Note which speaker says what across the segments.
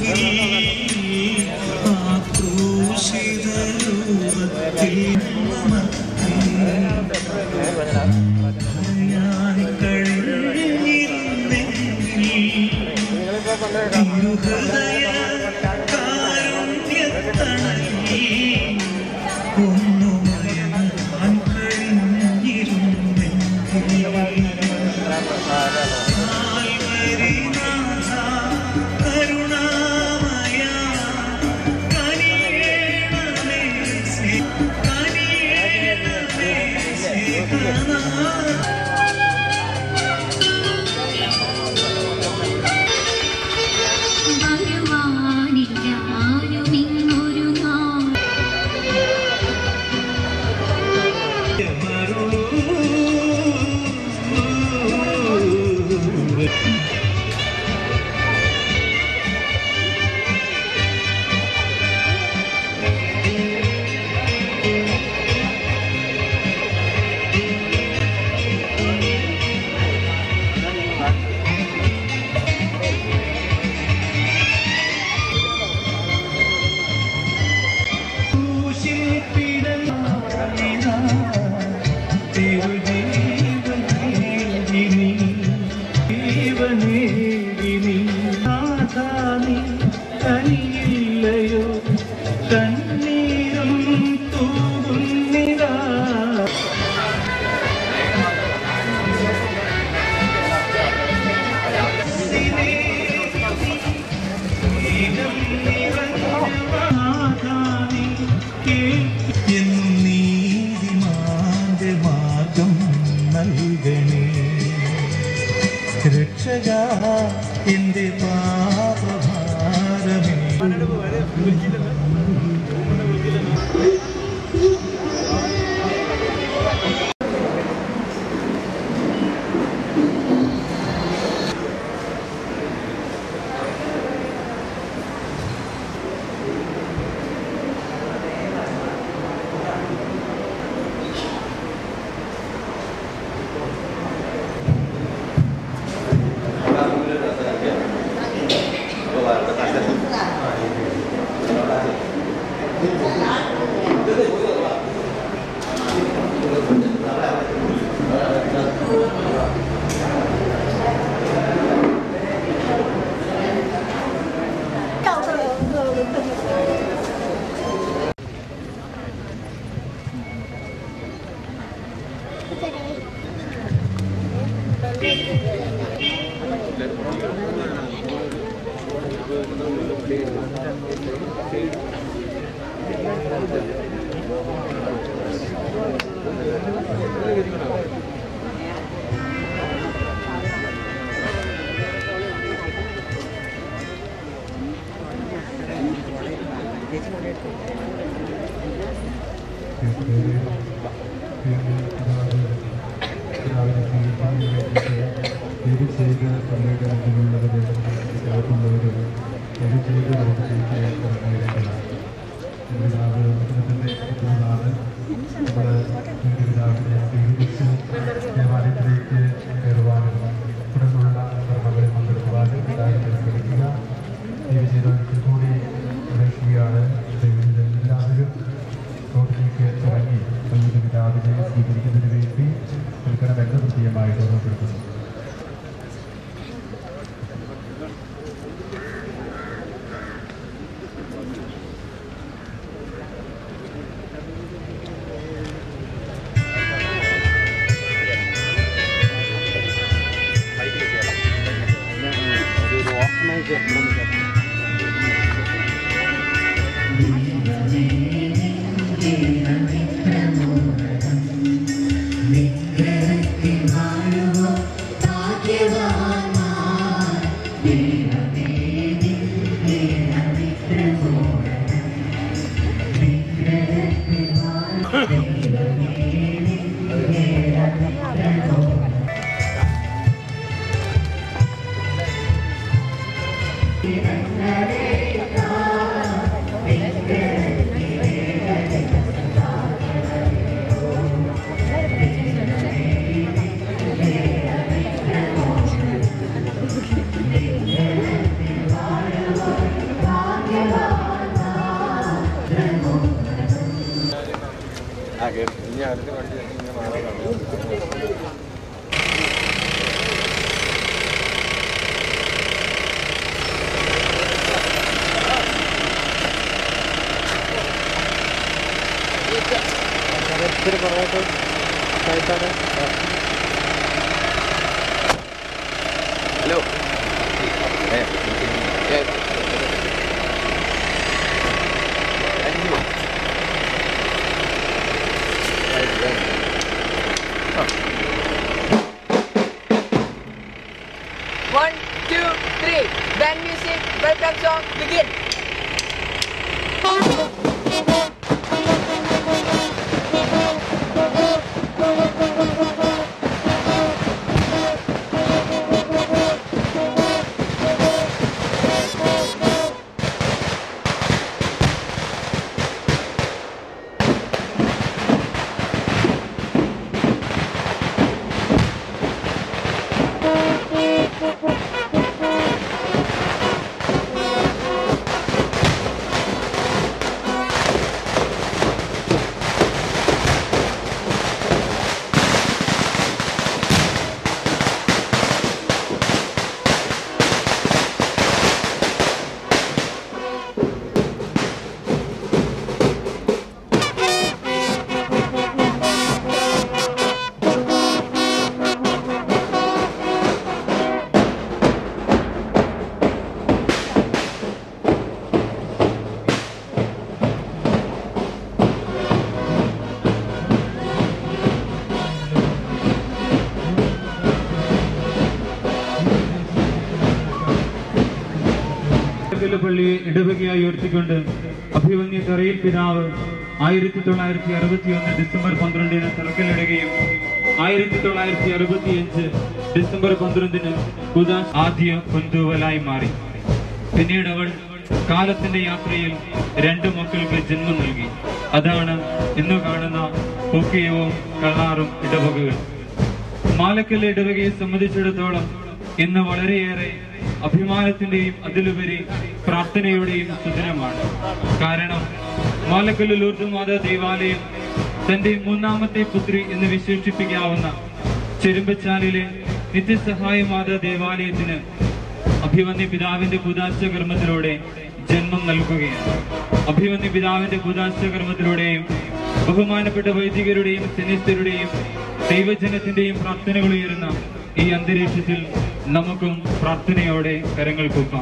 Speaker 1: വരുവാനില്ലാരുമിങ്ങൊരു നാൾ
Speaker 2: കനിയില്ലയോ കണ്ണീരും തൂകുന്നിതാ
Speaker 3: എന്നും നീതിമാന്റെ മാർഗം നൽകണേ രക്ഷക എന്റെ പാപഭാരമേ
Speaker 4: ദേവാലയത്തിലേക്ക് കയറുവാനും തുടർന്നുള്ള കർമ്മങ്ങളിൽ പങ്കെടുക്കുവാനും എല്ലാവരും ശ്രമിക്കുക ജീവിതത്തിൽ കൂടി പ്രവേശിക്കുകയാണ് എല്ലാവരും റോഡിലേക്ക് ഇറങ്ങി സംഗീത പിതാവിനെ സ്വീകരിക്കുന്നതിന് വേണ്ടി നിൽക്കണമെന്ന് കൃത്യമായിട്ട് ഓർമ്മപ്പെടുത്തുന്നു
Speaker 3: നിഗ്രഹത്തിൽ വാഴുവോ
Speaker 1: hello
Speaker 5: One, two, three. Band music. Welcome song. Begin.
Speaker 2: പള്ളിയെ ഇടവകയായി ഉയർത്തിക്കൊണ്ട് അഭിമന്യ തറയിൽ പിതാവ് ആയിരത്തി തൊള്ളായിരത്തി അറുപത്തി ഒന്ന് ഡിസംബർ പന്ത്രണ്ടിന് തലക്കല്ലിടുകയും ആയിരത്തി തൊള്ളായിരത്തി അറുപത്തിയഞ്ച് ഡിസംബർ പന്ത്രണ്ടിന് കുദാസ് ആദ്യ പൊന്തൂവലായി മാറി പിന്നീട് അവൾ കാലത്തിന്റെ യാത്രയിൽ രണ്ട് മക്കൾക്ക് ജന്മം നൽകി അതാണ് ഇന്ന് കാണുന്ന പൊക്കിയവും കള്ളാറും ഇടവകകൾ മാലക്കല്ല് ഇടവകയെ സംബന്ധിച്ചിടത്തോളം ഇന്ന് വളരെയേറെ അഭിമാനത്തിന്റെയും അതിലുപരി പ്രാർത്ഥനയുടെയും സുദിനമാണ് കാരണം മാലക്കല്ല് ലൂർദ് മാതാ ദേവാലയം തന്റെ മൂന്നാമത്തെ പുത്രി എന്ന് വിശേഷിപ്പിക്കാവുന്ന ചെരുമ്പച്ചാലിലെ നിത്യസഹായ മാതാ ദേവാലയത്തിന് അഭിമന്യ പിതാവിന്റെ കുദാശ കർമ്മത്തിലൂടെ ജന്മം നൽകുകയാണ് അഭിമന്യ പിതാവിന്റെ കുദാശ കർമ്മത്തിലൂടെയും ബഹുമാനപ്പെട്ട വൈദികരുടെയും സന്യസ്തരുടെയും ദൈവജനത്തിന്റെയും പ്രാർത്ഥനകൾ ഉയരുന്ന ഈ അന്തരീക്ഷത്തിൽ നമുക്കും പ്രാർത്ഥനയോടെ കരങ്ങൾ കൂപ്പാം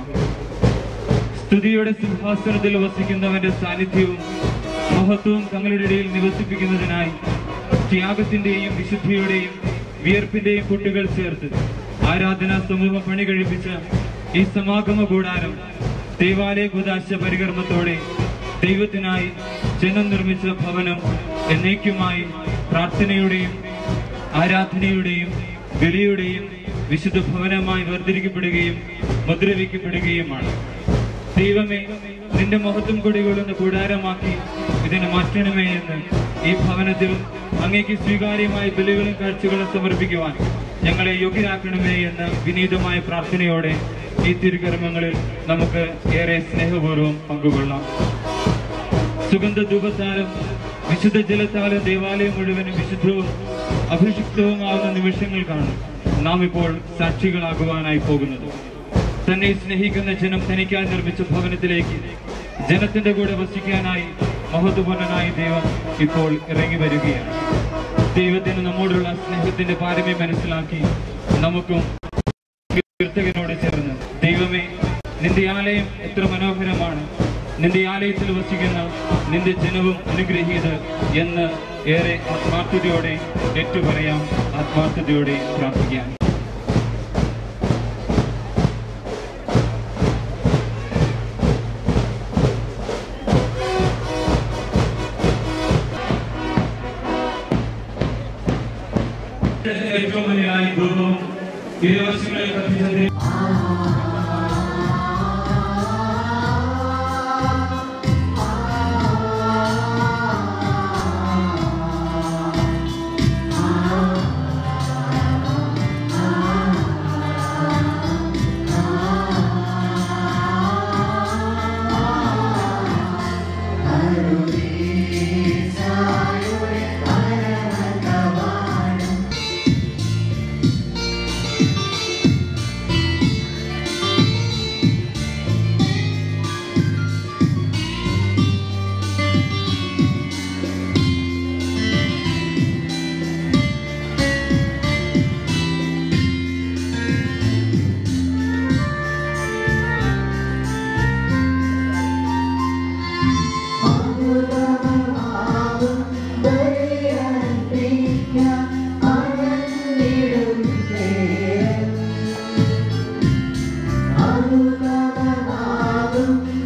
Speaker 2: സ്തുതിയുടെ സിംഹാസനത്തിൽ വസിക്കുന്നവന്റെ സാന്നിധ്യവും മഹത്വവും തങ്ങളുടെ ഇടയിൽ നിവസിപ്പിക്കുന്നതിനായി ത്യാഗത്തിന്റെയും വിശുദ്ധിയുടെയും വിയർപ്പിന്റെയും കുട്ടികൾ ചേർത്ത് ആരാധനാ സമൂഹം പണി കഴിപ്പിച്ച ഈ സമാഗമ കൂടാരം ദൈവാലയ കുദാശ പരികർമ്മത്തോടെ ദൈവത്തിനായി ജനം നിർമ്മിച്ച ഭവനം എന്നേക്കുമായി പ്രാർത്ഥനയുടെയും ആരാധനയുടെയും ബലിയുടെയും വിശുദ്ധ ഭവനമായി വേർതിരിക്കപ്പെടുകയും മുദ്രവയ്ക്കപ്പെടുകയുമാണ് ദൈവമേ നിന്റെ മഹത്വം കൊടികൊള്ളുന്ന കൂടാരമാക്കി ഇതിനെ മാറ്റണമേ എന്ന് ഈ ഭവനത്തിൽ അങ്ങേക്ക് സ്വീകാര്യമായ ബലികളും കാഴ്ചകളും സമർപ്പിക്കുവാൻ ഞങ്ങളെ യോഗ്യരാക്കണമേ എന്ന വിനീതമായ പ്രാർത്ഥനയോടെ ഈ തിരുകർമ്മങ്ങളിൽ നമുക്ക് ഏറെ സ്നേഹപൂർവ്വം പങ്കുകൊള്ളാം സുഗന്ധ ധൂപത്താലും വിശുദ്ധ ജലത്താലും ദേവാലയം മുഴുവനും വിശുദ്ധവും അഭിഷിക്തവുമാവുന്ന നിമിഷങ്ങൾക്കാണ് നാം ഇപ്പോൾ സാക്ഷികളാകുവാനായി പോകുന്നത് തന്നെ സ്നേഹിക്കുന്ന ജനം തനിക്കായി നിർമ്മിച്ച ഭവനത്തിലേക്ക് ജനത്തിന്റെ കൂടെ വസിക്കാനായി മഹത്വപൂർണനായ ദൈവം ഇപ്പോൾ ഇറങ്ങി വരികയാണ് ദൈവത്തിന് നമ്മോടുള്ള സ്നേഹത്തിന്റെ പാരമ്യം മനസ്സിലാക്കി നമുക്കും കീർത്തകനോട് ചേർന്ന് ദൈവമേ നിന്റെ ആലയം എത്ര മനോഹരമാണ് നിന്റെ ആലയത്തിൽ വസിക്കുന്ന നിന്റെ ജനവും അനുഗ്രഹീത് എന്ന് ഏറെ ആത്മാർത്ഥതയോടെ ഏറ്റുപറയാം ആത്മാർത്ഥതയോടെ പ്രാർത്ഥിക്കാം ഏറ്റവും വലിയ അനുഭവവും ഇരുവശങ്ങളിൽ കത്തിച്ചതിന്
Speaker 6: Hallelujah.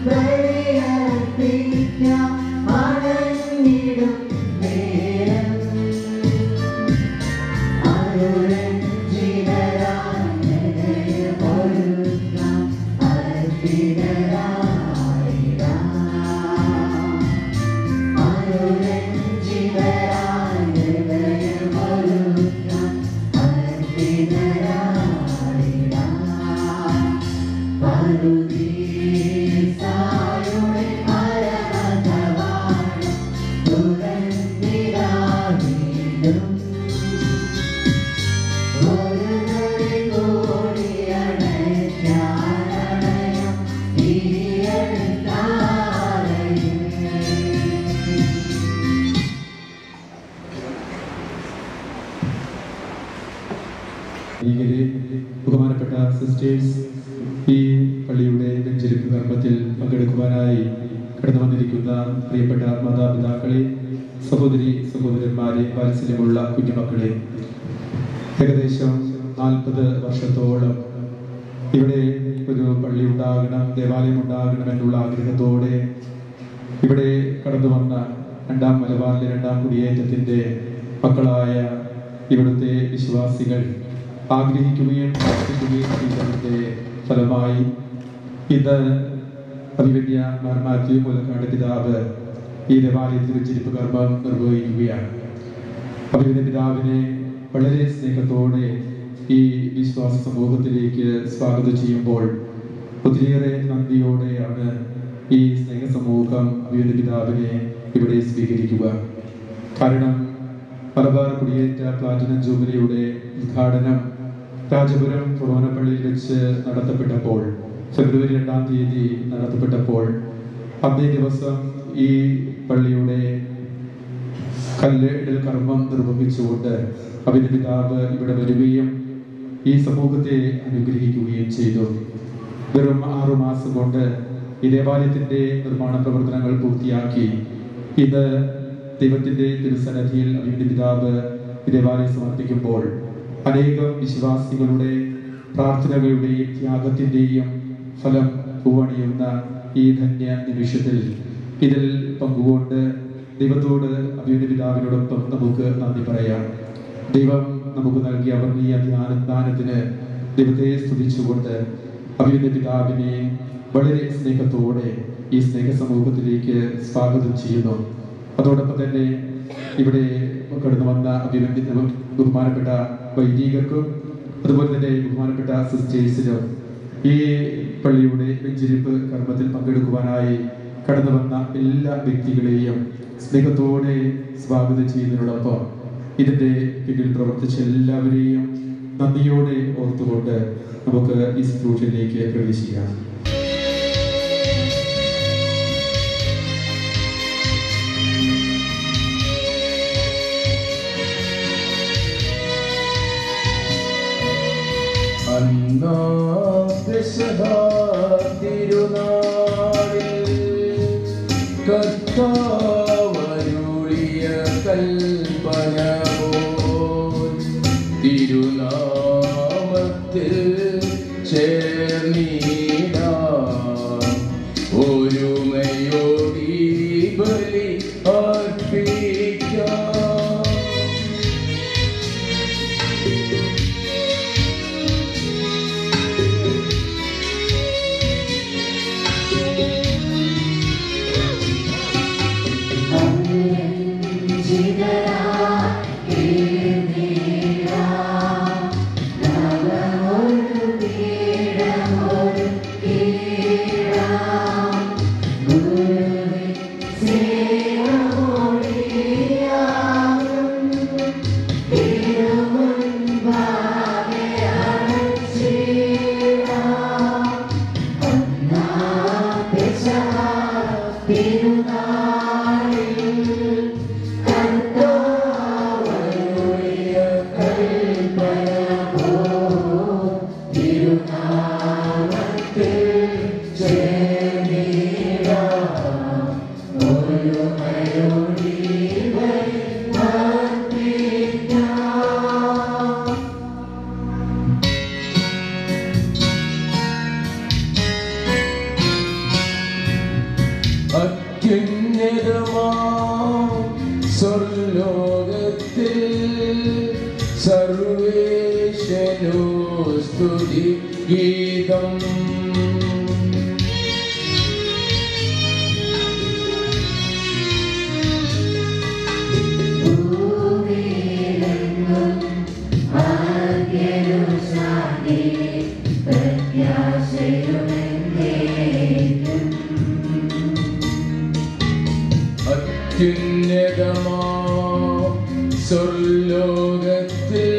Speaker 1: ഭീകരെ ബഹുമാനപ്പെട്ട സിസ്റ്റേഴ്സ് ഈ പള്ളിയുടെ വെഞ്ചരിപ്പ് കർമ്മത്തിൽ പങ്കെടുക്കുവാനായി കടന്നു വന്നിരിക്കുന്ന പ്രിയപ്പെട്ട മാതാപിതാക്കളെ സഹോദരി സഹോദരന്മാരെ വാത്സല്യമുള്ള കുഞ്ഞുമക്കളെ ഏകദേശം നാൽപ്പത് വർഷത്തോളം ഇവിടെ ഒരു പള്ളി ഉണ്ടാകണം ദേവാലയം ഉണ്ടാകണം എന്നുള്ള ആഗ്രഹത്തോടെ ഇവിടെ കടന്നു വന്ന രണ്ടാം മലബാറിലെ രണ്ടാം കുടിയേറ്റത്തിന്റെ മക്കളായ ഇവിടുത്തെ വിശ്വാസികൾ ആഗ്രഹിക്കുകയും പ്രാർത്ഥിക്കുകയും ചെയ്തതിന്റെ ഫലമായി ഇന്ന് അഭിവന്യ മാർ മാത്യു മുലക്കാട് പിതാവ് ഈ ദേവാലയത്തിൽ വെച്ചിരിപ്പ് കർമ്മം നിർവഹിക്കുകയാണ് അഭിവന്യ പിതാവിനെ വളരെ സ്നേഹത്തോടെ ഈ വിശ്വാസ സമൂഹത്തിലേക്ക് സ്വാഗതം ചെയ്യുമ്പോൾ ഒത്തിരിയേറെ നന്ദിയോടെയാണ് ഈ സ്നേഹ സമൂഹം അഭിവന്യ പിതാവിനെ ഇവിടെ സ്വീകരിക്കുക കാരണം മലബാർ കുടിയേറ്റ പ്ലാറ്റിനം ജൂബിലിയുടെ ഉദ്ഘാടനം രാജപുരം ഫൊറോനപ്പള്ളിയിൽ വെച്ച് നടത്തപ്പെട്ടപ്പോൾ ഫെബ്രുവരി രണ്ടാം തീയതി നടത്തപ്പെട്ടപ്പോൾ അന്നേ ദിവസം ഈ പള്ളിയുടെ കല്ലിടൽ കർമ്മം നിർവഹിച്ചുകൊണ്ട് അഭിന്റെ പിതാവ് ഇവിടെ വരികയും ഈ സമൂഹത്തെ അനുഗ്രഹിക്കുകയും ചെയ്തു വെറും ആറു മാസം കൊണ്ട് ഈ ദേവാലയത്തിന്റെ നിർമ്മാണ പ്രവർത്തനങ്ങൾ പൂർത്തിയാക്കി ഇന്ന് ദൈവത്തിന്റെ തിരുസന്നിധിയിൽ അഭിന്റെ പിതാവ് ഈ ദേവാലയം സമർപ്പിക്കുമ്പോൾ അനേകം വിശ്വാസികളുടെ പ്രാർത്ഥനകളുടെയും ത്യാഗത്തിന്റെയും ഫലം പൂവണിയുന്ന ഈ ധന്യ നിമിഷത്തിൽ ഇതിൽ പങ്കുകൊണ്ട് ദൈവത്തോട് അഭിയുടെ പിതാവിനോടൊപ്പം നമുക്ക് നന്ദി പറയാം ദൈവം നമുക്ക് നൽകിയ വർണ്ണീയ ധ്യാന ദാനത്തിന് ദൈവത്തെ സ്തുതിച്ചുകൊണ്ട് അഭിയുടെ പിതാവിനെ വളരെ സ്നേഹത്തോടെ ഈ സ്നേഹ സമൂഹത്തിലേക്ക് സ്വാഗതം ചെയ്യുന്നു അതോടൊപ്പം തന്നെ ഇവിടെ കടന്നു വന്ന അഭിവന്യ ബഹുമാനപ്പെട്ട വൈദികർക്കും അതുപോലെ തന്നെ ബഹുമാനപ്പെട്ട സിസ്റ്റേഴ്സിനും ഈ പള്ളിയുടെ വെഞ്ചിരിപ്പ് കർമ്മത്തിൽ പങ്കെടുക്കുവാനായി കടന്നു വന്ന എല്ലാ വ്യക്തികളെയും സ്നേഹത്തോടെ സ്വാഗതം ചെയ്യുന്നതിനോടൊപ്പം ഇതിന്റെ പിന്നിൽ പ്രവർത്തിച്ച എല്ലാവരെയും നന്ദിയോടെ ഓർത്തുകൊണ്ട് നമുക്ക് ഈ ശുശ്രൂഷയിലേക്ക് പ്രവേശിക്കാം
Speaker 6: കർത്താവരുളിയ കൽപ്പന പോൽ തിരുനാമത്തിൽ ചേർന്നിടാം ഒരുമയോടി ബലി അർപ്പിക്കാം അത്യുന്നതമാ സ്വർലോകത്തിൽ സർവേശനോ സ്തുതി ഗീതം അത്യുന്നതമാ സ്വർലോകത്തിൽ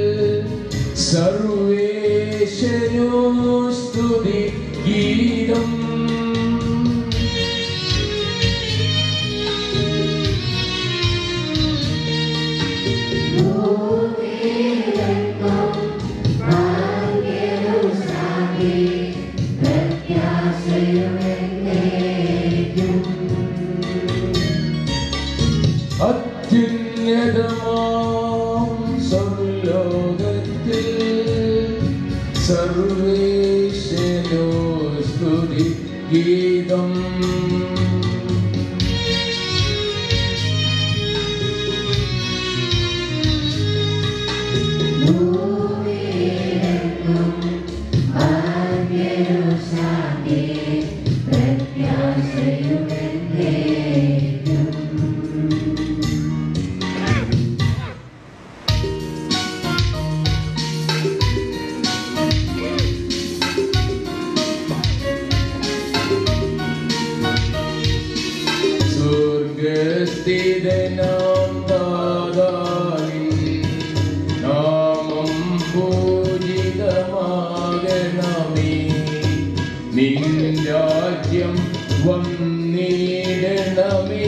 Speaker 6: സർവേശനോ സ്തുതി ഗീതം അത്യുന്നതമാം സ്വർലോകത്തിൽ സർവേശനോ സ്തുതി ഗീതം സ്വർഗസ്ഥിതനാം ദാതാവിൻ നാമം പൂജിതമാകണമേ നിൻ രാജ്യം വന്നിടണമേ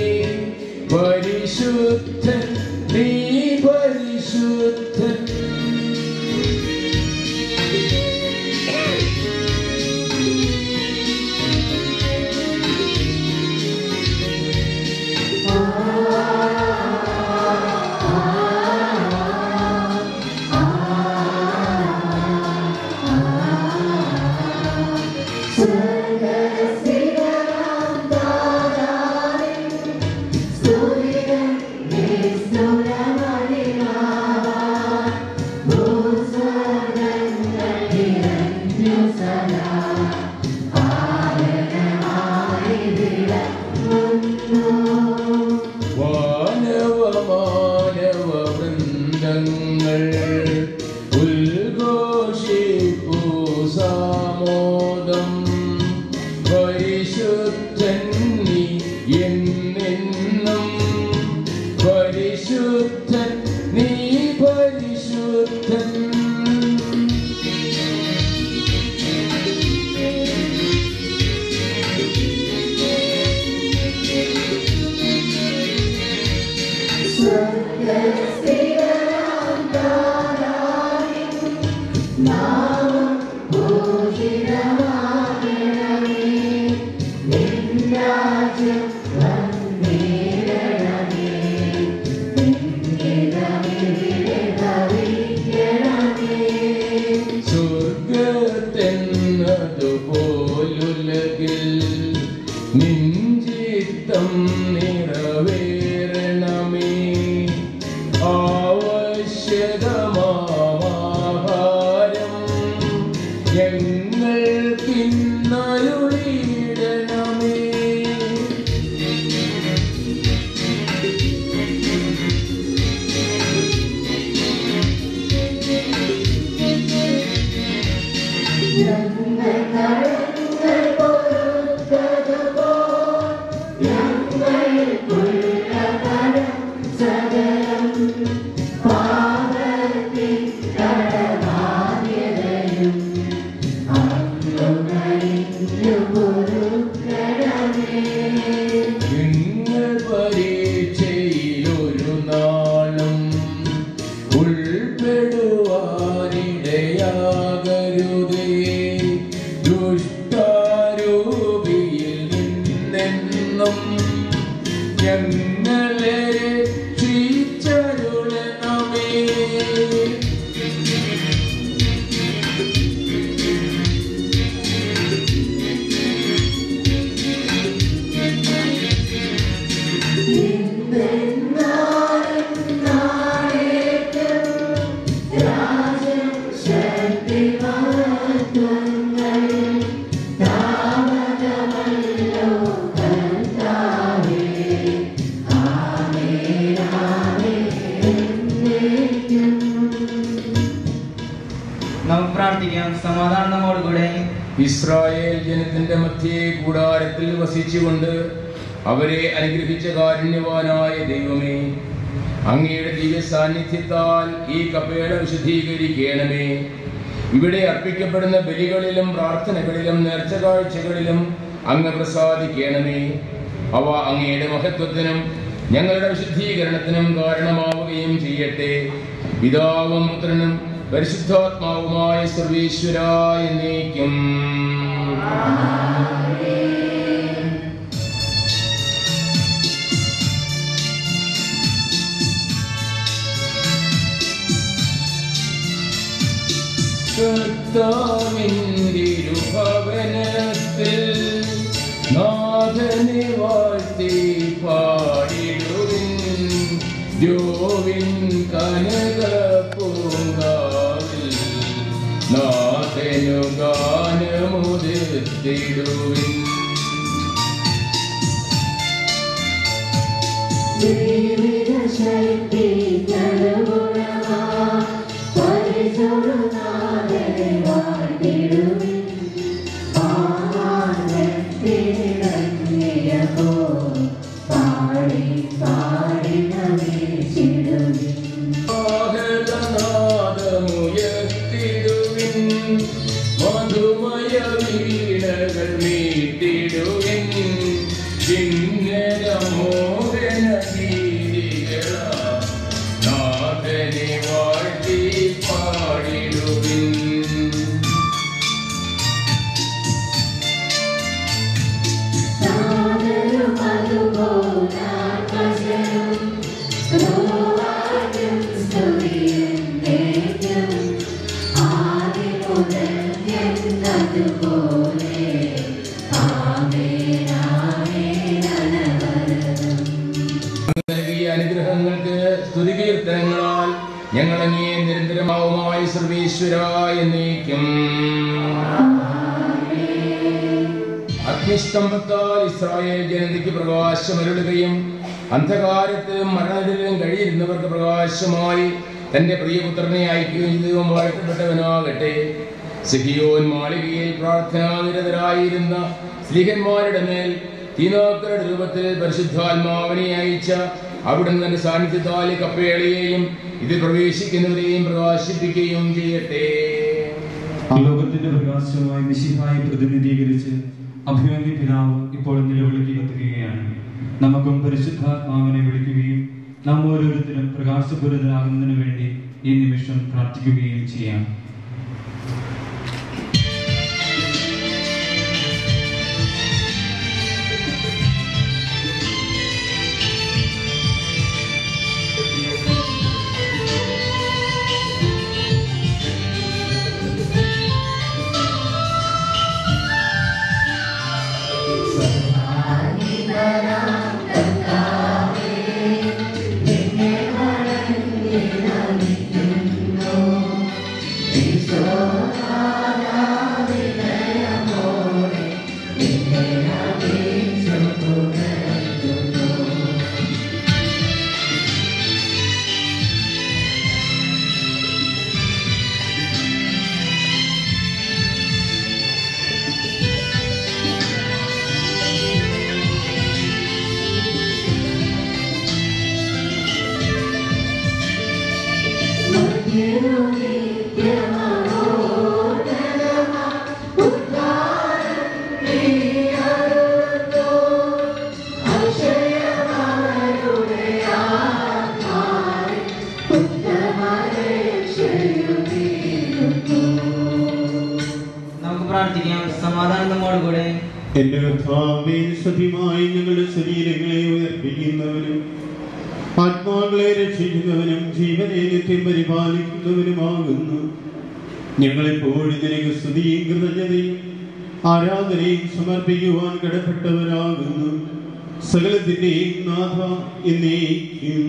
Speaker 6: പരിശുദ്ധൻ നീ പരിശുദ്ധൻ വാനവ മാനവ വൃന്ദങ്ങൾ ഉദ്ഘോഷിപ്പു സാമോദം പരിശുദ്ധൻ നീ എന്നെന്നും പരിശുദ്ധൻ നീ പരിശുദ്ധൻ സ്വർഗത്തെന്നതുപോലുലകിൽ നിഞ്ചിത്തം നിറവേറണമേ ആവശ്യകമാഹാരം ഞങ്ങൾക്കിന്നരുളിയിടണമേ നിങ്ങൾ പരീക്ഷയിലൊരു നാളും ഉൾപ്പെടുവാനിടയാകരുതേ ദുഷ്ടാരൂപിയിൽ നിന്നെന്നും ഞങ്ങളെ രക്ഷിച്ചരുളണമേ
Speaker 7: ഞങ്ങൾ സമാധാനം നമ്മോടുകൂടെ
Speaker 6: ഇസ്രായേൽ ജനത്തിന്റെ മധ്യേ കൂടാരത്തിൽ വസിച്ചുകൊണ്ട് അവരെ അനുഗ്രഹിച്ച കാരുണ്യവാനായ ദൈവമേ അങ്ങയുടെ ദിവ്യ സാന്നിധ്യത്താൽ ഈ കപ്പേള വിശുദ്ധീകരിക്കണമേ ഇവിടെ അർപ്പിക്കപ്പെടുന്ന ബലികളിലും പ്രാർത്ഥനകളിലും നേർച്ച കാഴ്ചകളിലും അങ്ങ് പ്രസാദിക്കണമേ അവ അങ്ങയുടെ മഹത്വത്തിനും ഞങ്ങളുടെ വിശുദ്ധീകരണത്തിനും കാരണമാവുകയും ചെയ്യട്ടെ പിതാവും പുത്രനും പരിശുദ്ധാത്മാവുമായ സർവീശ്വരായ നീക്കും ഭവനത്തിൽ നാഥനെ വാഴ്ത്തി പാടിടുവിൻ ദ്യോവിൻ കനക പൂങ്കാവിൽ നാഥനു ഗാനമുതിർത്തിടുവിൻ ആഹ്ലാദമുയർത്തിടുവിൻ മധുമയ വീണകൾ മീട്ടിടുവിൻ ചിന്നര മോഹന ഗീതികളാ നാഥനെ വാഴ്ത്തി പാടിടുവിൻ നൽകിയ അനുഗ്രഹങ്ങൾക്ക് സ്തുതികീർത്തനങ്ങളാൽ ഞങ്ങളങ്ങേ നിരന്തരമാവുമായ സർവീശ്വരായ നീക്കും അഗ്നിസ്തംഭത്താൽ ഇസ്രായേൽ ജനതയ്ക്ക് പ്രകാശമരുളുകയും അന്ധകാരത്തിലും മരണത്തിലും കഴിയിരുന്നവർക്ക് പ്രകാശമായി തന്റെ പ്രിയപുത്രനെ അയക്കുകയും ചെയ്തതും വാഴ്ത്തപ്പെട്ടവനാകട്ടെ സിഹിയോൻ മാളികയിൽ പ്രാർത്ഥനാനിരതരായിരുന്ന സ്ത്രീഹന്മാരുടെ മേൽ തീനാക്കളുടെ രൂപത്തിൽ പരിശുദ്ധാത്മാവിനെ അയച്ച അവിടുന്ന് തന്റെ സാന്നിധ്യത്താൽ ഈ കപ്പേളയെയും ഇതിൽ പ്രവേശിക്കുന്നവരെയും പ്രകാശിപ്പിക്കുകയും ചെയ്യട്ടെ
Speaker 8: ലോകത്തിന്റെ പ്രകാശമായി മിശിഹായി പ്രതിനിധീകരിച്ച് അഭിമന്യ പിതാവ് ഇപ്പോൾ നിലവിളിക്ക് കത്തുകയാണ് നമുക്കും പരിശുദ്ധാത്മാവിനെ വിളിക്കുകയും നാം ഓരോരുത്തരും പ്രകാശപൂരിതരാകുന്നതിനു വേണ്ടി ഈ നിമിഷം പ്രാർത്ഥിക്കുകയും ചെയ്യാം
Speaker 7: നമുക്ക് പ്രാർത്ഥിക്കാം സമാധാനം നമ്മോടുകൂടെ
Speaker 9: എന്റെ കർത്താവേ സത്യമായി ഞങ്ങളുടെ ശരീരങ്ങളെ ഉയർപ്പിക്കുന്നവനും ആത്മാക്കളെ രക്ഷിക്കുന്നവനും ജീവനെ നിത്യം പരിപാലിക്കുന്നവനുമാകുന്നു ഞങ്ങളെപ്പോഴും നിനക്ക് സ്തുതിയും കൃതജ്ഞതയും ആരാധനയും സമർപ്പിക്കുവാൻ കടപ്പെട്ടവരാകുന്നു സകലത്തിന്റെയും നാഥ എന്നേക്കും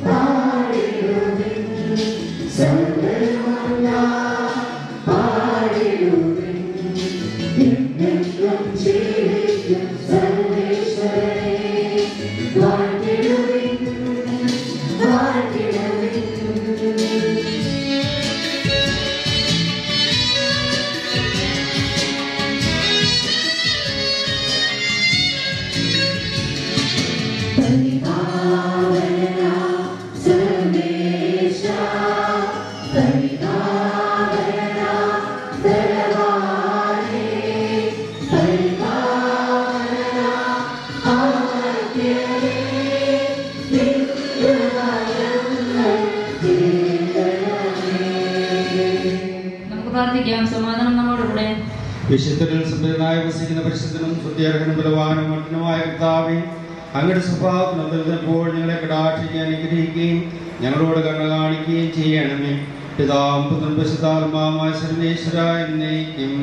Speaker 10: സർവ്വമല്ല പാടി പ്രാർത്ഥിക്കാം സമാധാനം നമ്മോടുകൂടെ
Speaker 11: വിശുദ്ധരിൽ സുന്ദരനായ വസിക്കുന്ന പരിശുദ്ധനും സുദ്ധ്യർഹനും ബലവാനും മട്ടനുമായ കർത്താവേ അങ്ങയുടെ സ്വഭാവത്തിനപ്പോൾ ഞങ്ങളെ കടാക്ഷിക്കുകയും അനുഗ്രഹിക്കുകയും ഞങ്ങളോട് കണ്ണ കാണിക്കുകയും ചെയ്യണമേ പിതാവും പുത്രൻ പരിശുദ്ധാത്മാവുമായ സർവേശ്വര എന്നേക്കും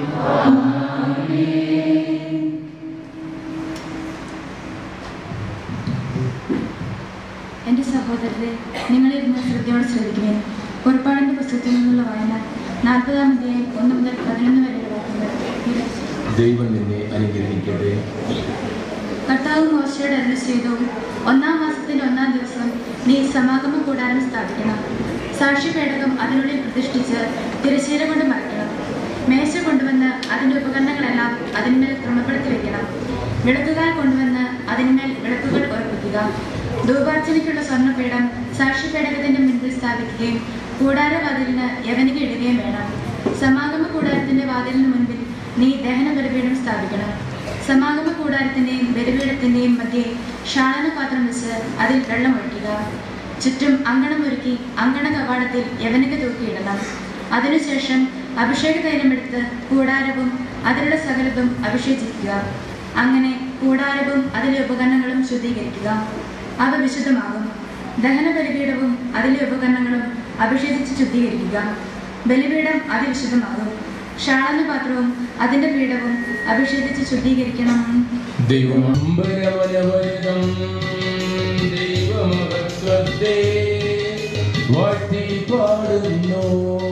Speaker 12: എൻ്റെ സഹോദരരെ നിങ്ങളിരുന്ന് ശ്രദ്ധയോടെ ശ്രദ്ധിക്കുവേൻ പുറപ്പാടിൻ്റെ പുസ്തകത്തിൽ നിന്നുള്ള വായന നാൽപ്പതാം അധ്യായം ഒന്ന് മുതൽ പതിനൊന്ന് വരെയുള്ള വാക്യങ്ങൾ
Speaker 6: ദൈവം നിന്നെ അനുഗ്രഹിക്കട്ടെ
Speaker 12: കർത്താവ് മോശയോട് അരുളി ചെയ്തു ഒന്നാം മാസത്തിന്റെ ഒന്നാം ദിവസം നീ സമാഗമ കൂടാരം സ്ഥാപിക്കണം സാക്ഷ്യപേടകം അതിനുള്ളിൽ പ്രതിഷ്ഠിച്ച് തിരശ്ശീല കൊണ്ട് മറയ്ക്കണം മേശ കൊണ്ടുവന്ന് അതിന്റെ ഉപകരണങ്ങളെല്ലാം അതിന്മേൽ ക്രമപ്പെടുത്തി വെക്കണം വിളക്കുകാൽ കൊണ്ടുവന്ന് അതിന്മേൽ വിളക്കുകൾ ഉറപ്പിക്കുക ധൂപാർച്ചനയ്ക്കുള്ള സ്വർണ്ണപീഠം സാക്ഷ്യപേടകത്തിന്റെ മുൻപിൽ സ്ഥാപിക്കുകയും കൂടാരവാതിലിന് യവനിക ഇടുകയും വേണം സമാഗമ കൂടാരത്തിന്റെ വാതിലിന് മുൻപിൽ നീ ദഹന ബലിപീഠം സ്ഥാപിക്കണം സമാഗമ കൂടാരത്തിന്റെയും ബലിപീഠത്തിന്റെയും മധ്യേ ഷാളനപാത്രം വെച്ച് അതിൽ വെള്ളം ഒഴിക്കുക ചുറ്റും അങ്കണമൊരുക്കി അങ്കണ കവാടത്തിൽ യവനിക തൂക്കിയിടണം അതിനുശേഷം അഭിഷേക തൈലമെടുത്ത് കൂടാരവും അതിലുള്ള സകലതും അഭിഷേചിക്കുക അങ്ങനെ കൂടാരവും അതിലെ ഉപകരണങ്ങളും ശുദ്ധീകരിക്കുക അവ വിശുദ്ധമാകും ദഹന ബലിപീഠവും അതിലെ ഉപകരണങ്ങളും അഭിഷേചിച്ച് ശുദ്ധീകരിക്കുക ബലിപീഠം അതിവിശുദ്ധമാകും ഷാളന പാത്രവും അതിന്റെ പീഠവും അഭിഷേകിച്ച് ശുദ്ധീകരിക്കണം
Speaker 6: ദൈവമമ്പരമനവരിതം ദൈവമഹത്വത്തെ വാഴ്ത്തി പാടുന്നു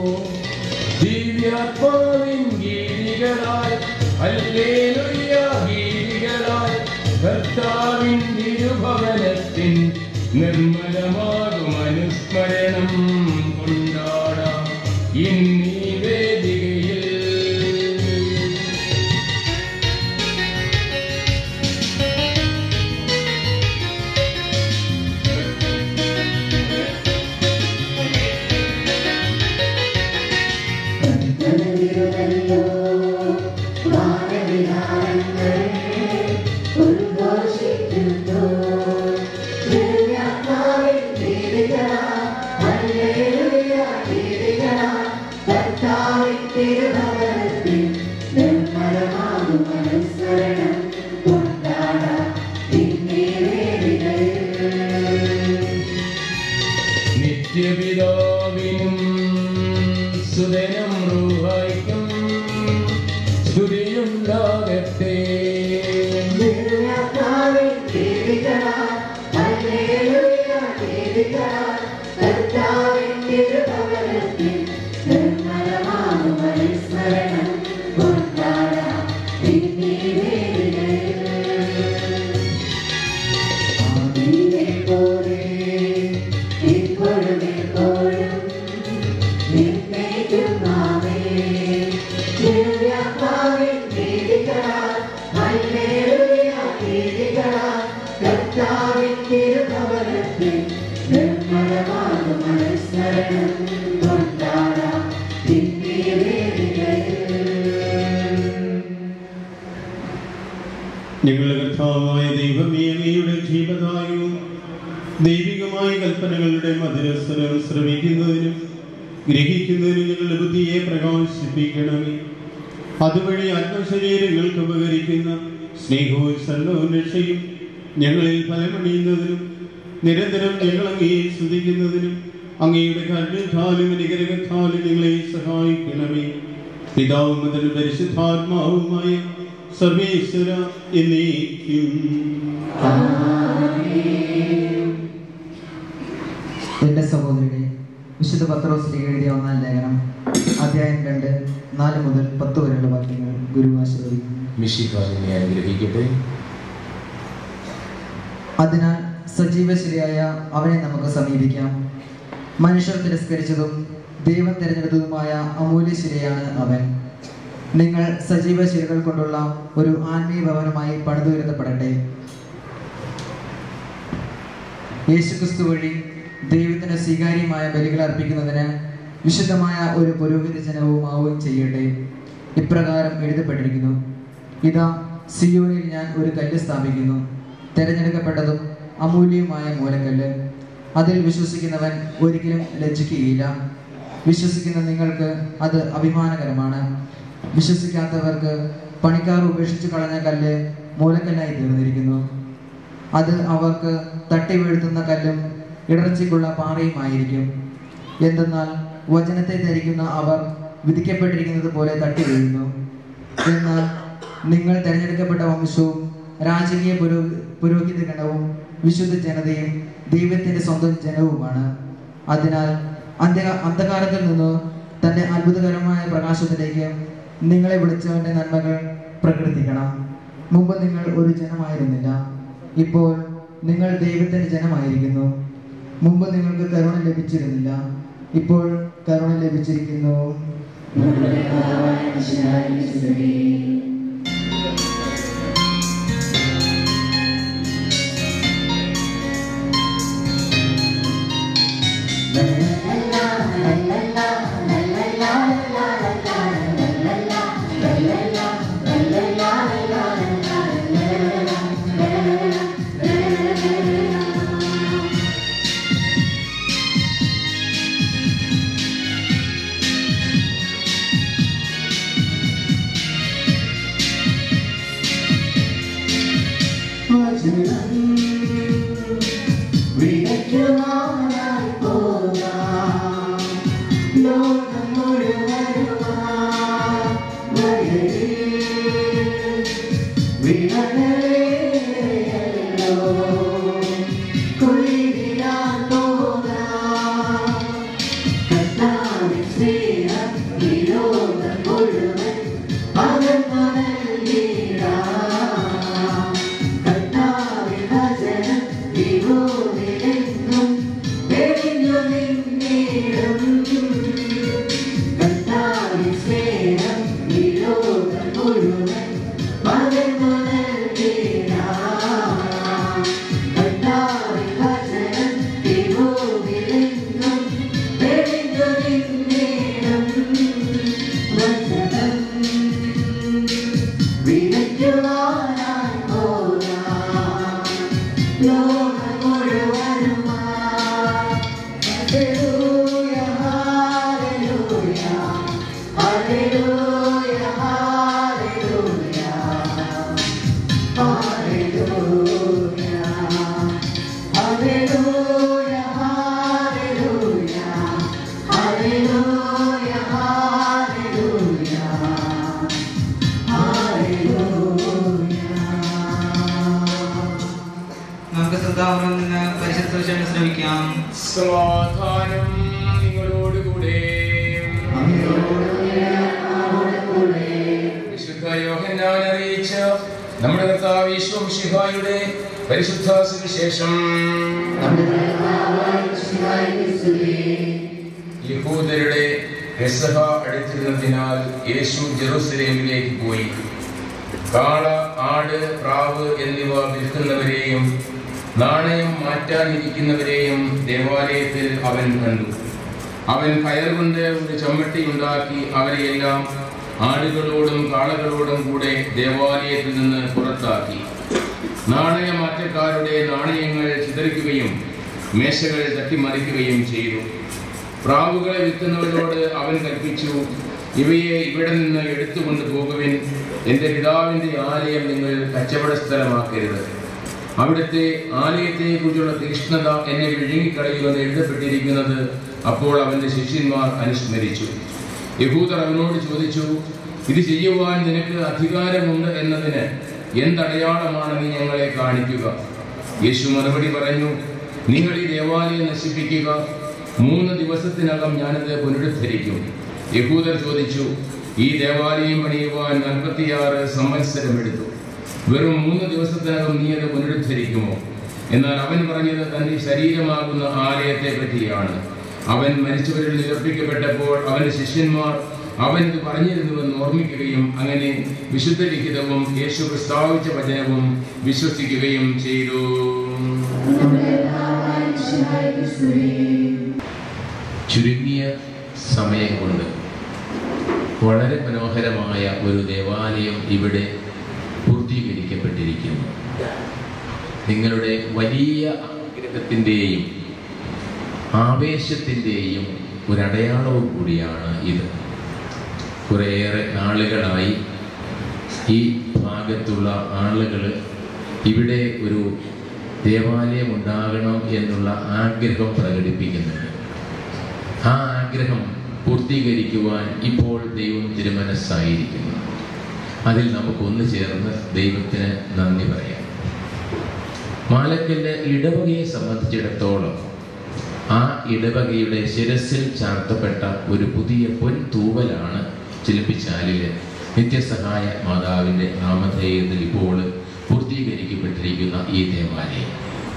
Speaker 6: ദിവ്യാത്മാവിൻ ഗീതികളാൽ അല്ലേലുയ്യ ഗീതികളാൽ കർത്താവിൻ തിരുഭവനത്തിൻ നിർമ്മലമാകും അനുസ്മരണം കൊണ്ടാടാം ഇന്നീ വേദികയിൽ നിത്യപിതാവിനും സുതനും റൂഹായിക്കും സ്തുതിയുണ്ടാകട്ടെ
Speaker 9: ഞങ്ങളുടെ കർത്താവായ ദൈവമേ അങ്ങയുടെ ജീവദായവും ദൈവികമായ കൽപ്പനകളുടെ മധുരസ്വരം ശ്രമിക്കുന്നതിനും ഗ്രഹിക്കുന്നതിനും ഞങ്ങളുടെ ബുദ്ധിയെ പ്രകാശിപ്പിക്കണമേ അതുവഴി ആത്മശരീരങ്ങൾക്ക് ഉപകരിക്കുന്ന സ്നേഹവും സന്നവും രക്ഷയും ഞങ്ങളിൽ ഫലമണിയുന്നതിനും നിരന്തരം ഞങ്ങൾ അങ്ങയെ സ്തുതിക്കുന്നതിനും അങ്ങയുടെ കരുണാലും അനുഗ്രഹത്താലും ഞങ്ങളെ സഹായിക്കണമേ പിതാവും അതിന് പരിശുദ്ധാത്മാവുമായ സർവേശ്വര എന്നേക്കും
Speaker 13: എൻ്റെ സഹോദരനെ വിശുദ്ധ പത്രോസിലേക്ക് എഴുതിയ ഒന്നാം ലേഖനം അധ്യായം രണ്ട് നാല് മുതൽ പത്ത് വരെയുള്ള വാക്യങ്ങൾ ഗുരു ആശീർവദിക്കും
Speaker 6: മിഷിക്കാരനെ അനുഗ്രഹിക്കട്ടെ
Speaker 13: അതിനാൽ സജീവശരിയായ അവനെ നമുക്ക് സമീപിക്കാം മനുഷ്യർ തിരസ്കരിച്ചതും ദൈവം തിരഞ്ഞെടുത്തതുമായ അമൂല്യശിലയാണ് അവൻ നിങ്ങൾ സജീവ ശിലകൾ കൊണ്ടുള്ള ഒരു ആത്മീയ ഭവനമായി പണിതുയർത്തപ്പെടട്ടെ യേശുക്രിസ്തു വഴി ദൈവത്തിന് സ്വീകാര്യമായ ബലികൾ അർപ്പിക്കുന്നതിന് വിശുദ്ധമായ ഒരു പുരോഹിത ജനവുമാവുകയും ചെയ്യട്ടെ ഇപ്രകാരം എഴുതപ്പെട്ടിരിക്കുന്നു ഇതാ സിയോനിൽ ഞാൻ ഒരു കല്ല് സ്ഥാപിക്കുന്നു തിരഞ്ഞെടുക്കപ്പെട്ടതും അമൂല്യവുമായ മൂലക്കല്ല് അതിൽ വിശ്വസിക്കുന്നവൻ ഒരിക്കലും ലജ്ജിക്കുകയില്ല വിശ്വസിക്കുന്ന നിങ്ങൾക്ക് അത് അഭിമാനകരമാണ് വിശ്വസിക്കാത്തവർക്ക് പണിക്കാർ ഉപേക്ഷിച്ചു കളഞ്ഞ കല്ല് മൂലക്കല്ലായി തീർന്നിരിക്കുന്നു അത് അവർക്ക് തട്ടി വീഴ്ത്തുന്ന കല്ലും ഇടർച്ചയ്ക്കുള്ള പാറയുമായിരിക്കും എന്തെന്നാൽ വചനത്തെ ധരിക്കുന്ന അവർ വിധിക്കപ്പെട്ടിരിക്കുന്നത് പോലെ തട്ടി വീഴുന്നു എന്നാൽ നിങ്ങൾ തിരഞ്ഞെടുക്കപ്പെട്ട വംശവും രാജകീയ പുരോ പുരോഹിത ഗണവും വിശുദ്ധ ജനതയും ദൈവത്തിന്റെ സ്വന്തം ജനവുമാണ് അതിനാൽ അന്ത്യ അന്ധകാരത്തിൽ നിന്ന് തന്റെ അത്ഭുതകരമായ പ്രകാശത്തിലേക്ക് നിങ്ങളെ വിളിച്ചവന്റെ നന്മകൾ പ്രകീർത്തിക്കണം മുമ്പ് നിങ്ങൾ ഒരു ജനമായിരുന്നില്ല ഇപ്പോൾ നിങ്ങൾ ദൈവത്തിന്റെ ജനമായിരിക്കുന്നു മുമ്പ് നിങ്ങൾക്ക് കരുണ ലഭിച്ചിരുന്നില്ല ഇപ്പോൾ കരുണ ലഭിച്ചിരിക്കുന്നു
Speaker 3: വിതയ്ക്കുവാനായി പോകാം ലോകം മുഴുവനുമായി വഴിയിൽ വിളകളെയല്ലോ കൊയ്തിടാൻ പോകാം കർത്താവിൻ സ്നേഹം ഈ ലോകം മുഴുവൻ പകർന്നു നൽകിടാം കർത്താവിൻ വചനം ഈ ഭൂമിയിലെങ്ങും വെളിഞ്ഞു നിന്നിടും കർത്താവിൻ സ്നേഹം ഈ ലോകം മുഴുവൻ പകർന്നു നൽകിടാം കർത്താവിൻ വചനം ഈ ഭൂമിയിലെങ്ങും വെളിഞ്ഞു നിന്നിടും വചനം വിതയ്ക്കുവാനായി പോകാം ലോകം മുഴുവനുമായി ഹല്ലേലൂയ ഹല്ലേലൂയ ഹല്ലേലൂയ ഹല്ലേലൂയ ഹല്ലേലൂയ ഹല്ലേലൂയ ഹല്ലേലൂയ ഹല്ലേലൂയ
Speaker 7: നമുക്ക് ശ്രദ്ധാപുരം നിന്ന് പരിശുദ്ധ സുവിശേഷം ശ്രമിക്കാം
Speaker 6: സമാധാനം നിങ്ങളോടുകൂടെ വിശുദ്ധ യോഹന്നാൻ അറിയിച്ച നമ്മുടെ കർത്താവ് ഈശ്വംഷിഹായുടെ പരിശുദ്ധ സുവിശേഷം യഹൂദരുടെ പെസഹ അടുത്തിരുന്നതിനാൽ യേശു ജെറൂസലേമിലേക്ക് പോയി കാള ആട് പ്രാവ് എന്നിവ വിൽക്കുന്നവരെയും നാണയം മാറ്റാനിരിക്കുന്നവരെയും ദേവാലയത്തിൽ അവൻ കണ്ടു അവൻ കയറുകൊണ്ട് ഒരു ചമ്മട്ടി ഉണ്ടാക്കി അവരെയെല്ലാം ആടുകളോടും കാളകളോടും കൂടെ ദേവാലയത്തിൽ നിന്ന് പുറത്താക്കി നാണയമാറ്റക്കാരുടെ നാണയങ്ങൾ ചിതറിക്കുകയും മേശകൾ തട്ടിമറിക്കുകയും ചെയ്തു പ്രാവുകളെ വിൽക്കുന്നവരോട് അവൻ കൽപ്പിച്ചു ഇവയെ ഇവിടെ നിന്ന് എടുത്തുകൊണ്ട് പോകുവിൻ എൻ്റെ പിതാവിൻ്റെ ആലയം നിങ്ങൾ കച്ചവട സ്ഥലമാക്കരുത് അവിടുത്തെ ആലയത്തെക്കുറിച്ചുള്ള തീക്ഷ്ണത എന്നെ വിഴുങ്ങിക്കളയുമെന്ന് എഴുതപ്പെട്ടിരിക്കുന്നത് അപ്പോൾ അവന്റെ ശിഷ്യന്മാർ അനുസ്മരിച്ചു യഹൂദർ അവനോട് ചോദിച്ചു ഇത് ചെയ്യുവാൻ നിനക്ക് അധികാരമുണ്ട് എന്നതിന് എന്തടയാളമാണ് നീ ഞങ്ങളെ കാണിക്കുക യേശു മറുപടി പറഞ്ഞു നിങ്ങൾ ഈ ദേവാലയം നശിപ്പിക്കുക മൂന്ന് ദിവസത്തിനകം ഞാനത് പുനരുദ്ധരിക്കും യഹൂദർ ചോദിച്ചു ഈ ദേവാലയം പണിയുവാൻ നാൽപ്പത്തിയാറ് സംവത്സരം എടുത്തു വെറും മൂന്ന് ദിവസത്തിനകം നീ അത് പുനരുദ്ധരിക്കുമോ എന്നാൽ അവൻ പറഞ്ഞത് തന്റെ ശരീരമാകുന്ന ആലയത്തെ പറ്റിയാണ് അവൻ മരിച്ചവരിൽ നിരപ്പിക്കപ്പെട്ടപ്പോൾ അവന്റെ ശിഷ്യന്മാർ അവൻ ഇത് പറഞ്ഞിരുന്നുവെന്ന് ഓർമ്മിക്കുകയും അങ്ങനെ വിശുദ്ധ ലിഖിതവും യേശു പ്രസ്താവിച്ച വചനവും വിശ്വസിക്കുകയും ചെയ്തു ചുരുങ്ങിയ സമയം കൊണ്ട് വളരെ മനോഹരമായ ഒരു ദേവാലയം ഇവിടെ പൂർത്തീകരിക്കപ്പെട്ടിരിക്കുന്നു നിങ്ങളുടെ വലിയ ആഗ്രഹത്തിൻ്റെയും ആവേശത്തിൻ്റെയും ഒരു അടയാളവും കൂടിയാണ് ഇത് കുറേയേറെ നാളുകളായി ഈ ഭാഗത്തുള്ള ആളുകൾ ഇവിടെ ഒരു ദേവാലയം ഉണ്ടാകണം എന്നുള്ള ആഗ്രഹം പ്രകടിപ്പിക്കുന്നുണ്ട് ആ ആഗ്രഹം പൂർത്തീകരിക്കുവാൻ ഇപ്പോൾ ദൈവം തിരുമനസ്സായിരിക്കുന്നു അതിൽ നമുക്കൊന്ന് ചേർന്ന് ദൈവത്തിന് നന്ദി പറയാം മാലക്കല്ല് ഇടവകയെ സംബന്ധിച്ചിടത്തോളം ആ ഇടവകയുടെ ശിരസിൽ ചാർത്തപ്പെട്ട ഒരു പുതിയ പൊൻ തൂവലാണ് ചിലപ്പിച്ചാലില് നിത്യസഹായ മാതാവിൻ്റെ നാമധേയത്തിൽ ഇപ്പോൾ പൂർത്തീകരിക്കപ്പെട്ടിരിക്കുന്ന ഈ ദേവാലയം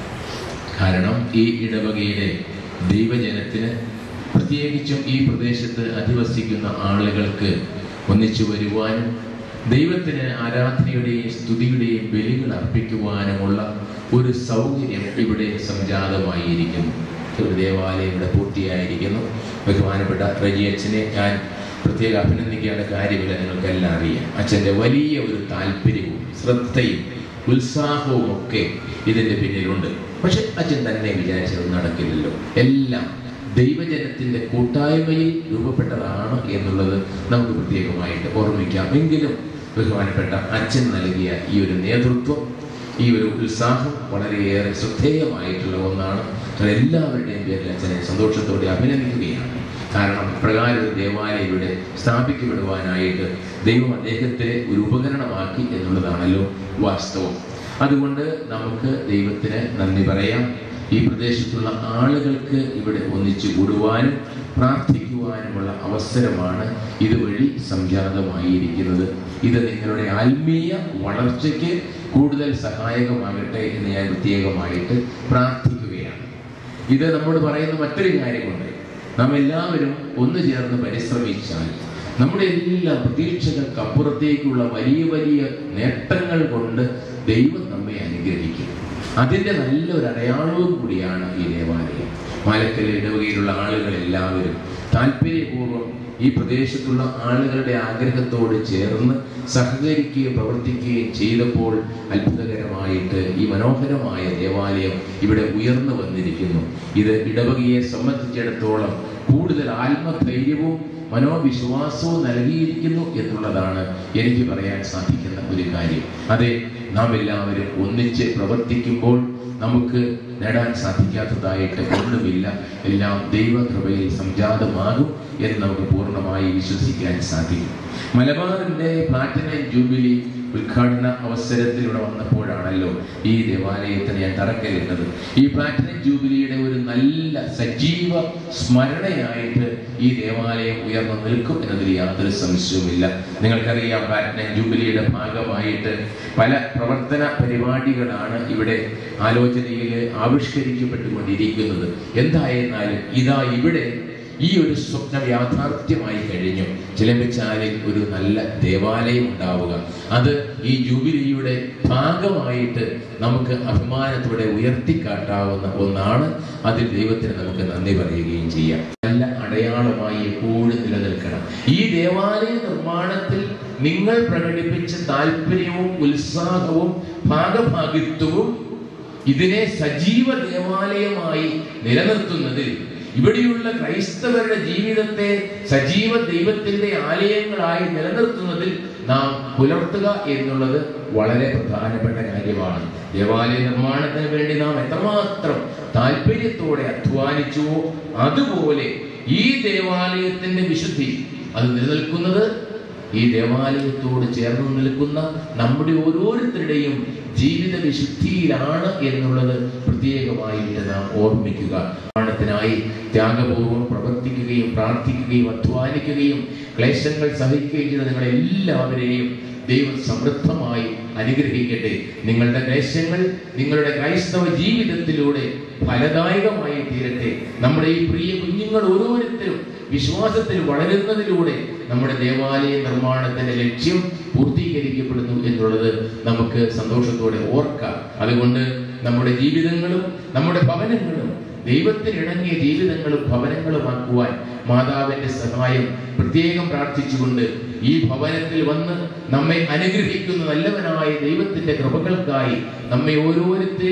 Speaker 6: കാരണം ഈ ഇടവകയിലെ ദൈവജനത്തിന് പ്രത്യേകിച്ചും ഈ പ്രദേശത്ത് അധിവസിക്കുന്ന ആളുകൾക്ക് ഒന്നിച്ചു വരുവാനും ദൈവത്തിന് ആരാധനയുടെയും സ്തുതിയുടെയും ബലികൾ അർപ്പിക്കുവാനുമുള്ള ഒരു സൗകര്യം ഇവിടെ സംജാതമായിരിക്കുന്നു ഒരു ദേവാലയം ഇവിടെ പൂർത്തിയായിരിക്കുന്നു ബഹുമാനപ്പെട്ട റജി അച്ഛനെ ഞാൻ പ്രത്യേക അഭിനന്ദിക്കേണ്ട കാര്യമില്ല നിങ്ങൾക്കെല്ലാം അറിയാം അച്ഛൻ്റെ വലിയ ഒരു താല്പര്യവും ശ്രദ്ധയും ഉത്സാഹവും ഒക്കെ ഇതിൻ്റെ പിന്നിലുണ്ട് പക്ഷെ അച്ഛൻ തന്നെ വിചാരിച്ചത് നടക്കില്ലല്ലോ എല്ലാം ദൈവജനത്തിന്റെ കൂട്ടായ്മയിൽ രൂപപ്പെട്ടതാണ് എന്നുള്ളത് നമുക്ക് പ്രത്യേകമായിട്ട് ഓർമ്മിക്കാം എങ്കിലും ബഹുമാനപ്പെട്ട അച്ഛൻ നൽകിയ ഈ ഒരു നേതൃത്വം ഈ ഒരു ഉത്സാഹം വളരെയേറെ ശ്രദ്ധേയമായിട്ടുള്ള ഒന്നാണ് അത് എല്ലാവരുടെയും പേരിൽ അച്ഛനെ സന്തോഷത്തോടെ അഭിനന്ദിക്കുകയാണ് കാരണം ഇപ്രകാരം ഒരു ദേവാലയം ഇവിടെ സ്ഥാപിക്കപ്പെടുവാനായിട്ട് ദൈവം അദ്ദേഹത്തെ ഒരു ഉപകരണമാക്കി എന്നുള്ളതാണല്ലോ വാസ്തവം അതുകൊണ്ട് നമുക്ക് ദൈവത്തിന് നന്ദി പറയാം ഈ പ്രദേശത്തുള്ള ആളുകൾക്ക് ഇവിടെ ഒന്നിച്ചു കൂടുവാനും പ്രാർത്ഥിക്കുവാനുമുള്ള അവസരമാണ് ഇതുവഴി സംജാതമായിരിക്കുന്നത് ഇത് നിങ്ങളുടെ ആത്മീയ വളർച്ചയ്ക്ക് കൂടുതൽ സഹായകമാകട്ടെ എന്ന് ഞാൻ പ്രത്യേകമായിട്ട് പ്രാർത്ഥിക്കുകയാണ് ഇത് നമ്മോട് പറയുന്ന മറ്റൊരു കാര്യമുണ്ട് നാം എല്ലാവരും ഒന്നു ചേർന്ന് പരിശ്രമിച്ചാൽ നമ്മുടെ എല്ലാ പ്രതീക്ഷകൾക്കപ്പുറത്തേക്കുള്ള വലിയ വലിയ നേട്ടങ്ങൾ കൊണ്ട് ദൈവം നമ്മെ അനുഗ്രഹിക്കും അതിൻ്റെ നല്ലൊരു അടയാളവും കൂടിയാണ് ഈ ദേവാലയം മാലക്കല്ല് ഇടവകയിലുള്ള ആളുകൾ എല്ലാവരും താല്പര്യപൂർവ്വം ഈ പ്രദേശത്തുള്ള ആളുകളുടെ ആഗ്രഹത്തോട് ചേർന്ന് സഹകരിക്കുകയും പ്രവർത്തിക്കുകയും ചെയ്തപ്പോൾ അത്ഭുതകരമായിട്ട് ഈ മനോഹരമായ ദേവാലയം ഇവിടെ ഉയർന്നു വന്നിരിക്കുന്നു ഇത് ഇടവകയെ സംബന്ധിച്ചിടത്തോളം കൂടുതൽ ആത്മധൈര്യവും മനോവിശ്വാസവും നൽകിയിരിക്കുന്നു എന്നുള്ളതാണ് എനിക്ക് പറയാൻ സാധിക്കുന്ന ഒരു കാര്യം അതെ നാം എല്ലാവരും ഒന്നിച്ച് പ്രവർത്തിക്കുമ്പോൾ നമുക്ക് നേടാൻ സാധിക്കാത്തതായിട്ട് ഒന്നുമില്ല എല്ലാം ദൈവകൃപയിൽ സംജാതമാകും എന്ന് നമുക്ക് പൂർണ്ണമായി വിശ്വസിക്കാൻ സാധിക്കും മലബാറിന്റെ പ്ലാറ്റിനം ജൂബിലി ഉദ്ഘാടന അവസരത്തിൽ ഇവിടെ വന്നപ്പോഴാണല്ലോ ഈ ദേവാലയത്തിന് ഞാൻ തറക്കല്ലിട്ടത് ഈ പ്ലാറ്റിനം ജൂബിലിയുടെ ഒരു നല്ല സജീവ സ്മരണയായിട്ട് ഈ ദേവാലയം ഉയർന്നു നിൽക്കും എന്നതിൽ യാതൊരു സംശയവുമില്ല നിങ്ങൾക്കറിയാം പ്ലാറ്റിനം ജൂബിലിയുടെ ഭാഗമായിട്ട് പല പ്രവർത്തന പരിപാടികളാണ് ഇവിടെ ആലോചനയിൽ ആവിഷ്കരിക്കപ്പെട്ടുകൊണ്ടിരിക്കുന്നത് എന്തായിരുന്നാലും ഇതാ ഇവിടെ ഈ ഒരു സ്വപ്നം യാഥാർത്ഥ്യമായി കഴിഞ്ഞു ചിലമ്പിച്ചാലിൽ ഒരു നല്ല ദേവാലയം ഉണ്ടാവുക അത് ഈ ജൂബിലിയുടെ ഭാഗമായിട്ട് നമുക്ക് അഭിമാനത്തോടെ ഉയർത്തിക്കാട്ടാവുന്ന ഒന്നാണ് അതിൽ ദൈവത്തിന് നമുക്ക് നന്ദി പറയുകയും ചെയ്യാം നല്ല അടയാളമായി എപ്പോഴും നിലനിൽക്കണം ഈ ദേവാലയ നിർമ്മാണത്തിൽ നിങ്ങൾ പ്രകടിപ്പിച്ച താല്പര്യവും ഉത്സാഹവും ഭാഗഭാഗിത്വവും ഇതിനെ സജീവ ദേവാലയമായി നിലനിർത്തുന്നതിൽ ഇവിടെയുള്ള ക്രൈസ്തവരുടെ ജീവിതത്തെ സജീവ ദൈവത്തിന്റെ ആലയങ്ങളായി നിലനിർത്തുന്നതിൽ നാം പുലർത്തുക എന്നുള്ളത് വളരെ പ്രധാനപ്പെട്ട കാര്യമാണ് ദേവാലയ നിർമ്മാണത്തിന് വേണ്ടി നാം എത്രമാത്രം താല്പര്യത്തോടെ അധ്വാനിച്ചുവോ അതുപോലെ ഈ ദേവാലയത്തിന്റെ വിശുദ്ധി അത് നിലനിൽക്കുന്നത് ഈ ദേവാലയത്തോട് ചേർന്ന് നിൽക്കുന്ന നമ്മുടെ ഓരോരുത്തരുടെയും ജീവിത വിശുദ്ധിയിലാണ് എന്നുള്ളത് പ്രത്യേകമായിട്ട് നാം ഓർമ്മിക്കുക നിർമ്മാണത്തിനായി ത്യാഗപൂർവ്വം പ്രവർത്തിക്കുകയും പ്രാർത്ഥിക്കുകയും അധ്വാനിക്കുകയും ക്ലേശങ്ങൾ സഹിക്കുകയും ചെയ്ത നിങ്ങളെല്ലാവരെയും ദൈവം സമൃദ്ധമായി അനുഗ്രഹിക്കട്ടെ നിങ്ങളുടെ ക്ലേശങ്ങൾ നിങ്ങളുടെ ക്രൈസ്തവ ജീവിതത്തിലൂടെ ഫലദായകമായി തീരട്ടെ നമ്മുടെ ഈ പ്രിയ കുഞ്ഞുങ്ങൾ ഓരോരുത്തരും വിശ്വാസത്തിൽ വളരുന്നതിലൂടെ നമ്മുടെ ദേവാലയ നിർമ്മാണത്തിന്റെ ലക്ഷ്യം പൂർത്തീകരിക്കപ്പെടുന്നു എന്നുള്ളത് നമുക്ക് സന്തോഷത്തോടെ ഓർക്കാം അതുകൊണ്ട് നമ്മുടെ ജീവിതങ്ങളും നമ്മുടെ ഭവനങ്ങളും ദൈവത്തിനിണങ്ങിയ ജീവിതങ്ങളും ഭവനങ്ങളുമാക്കുവാൻ മാതാവിന്റെ സഹായം പ്രത്യേകം പ്രാർത്ഥിച്ചുകൊണ്ട് ഈ ഭവനത്തിൽ വന്ന് നമ്മെ അനുഗ്രഹിക്കുന്ന നല്ലവനായ ദൈവത്തിന്റെ കൃപകൾക്കായി നമ്മെ ഓരോരുത്തരെയും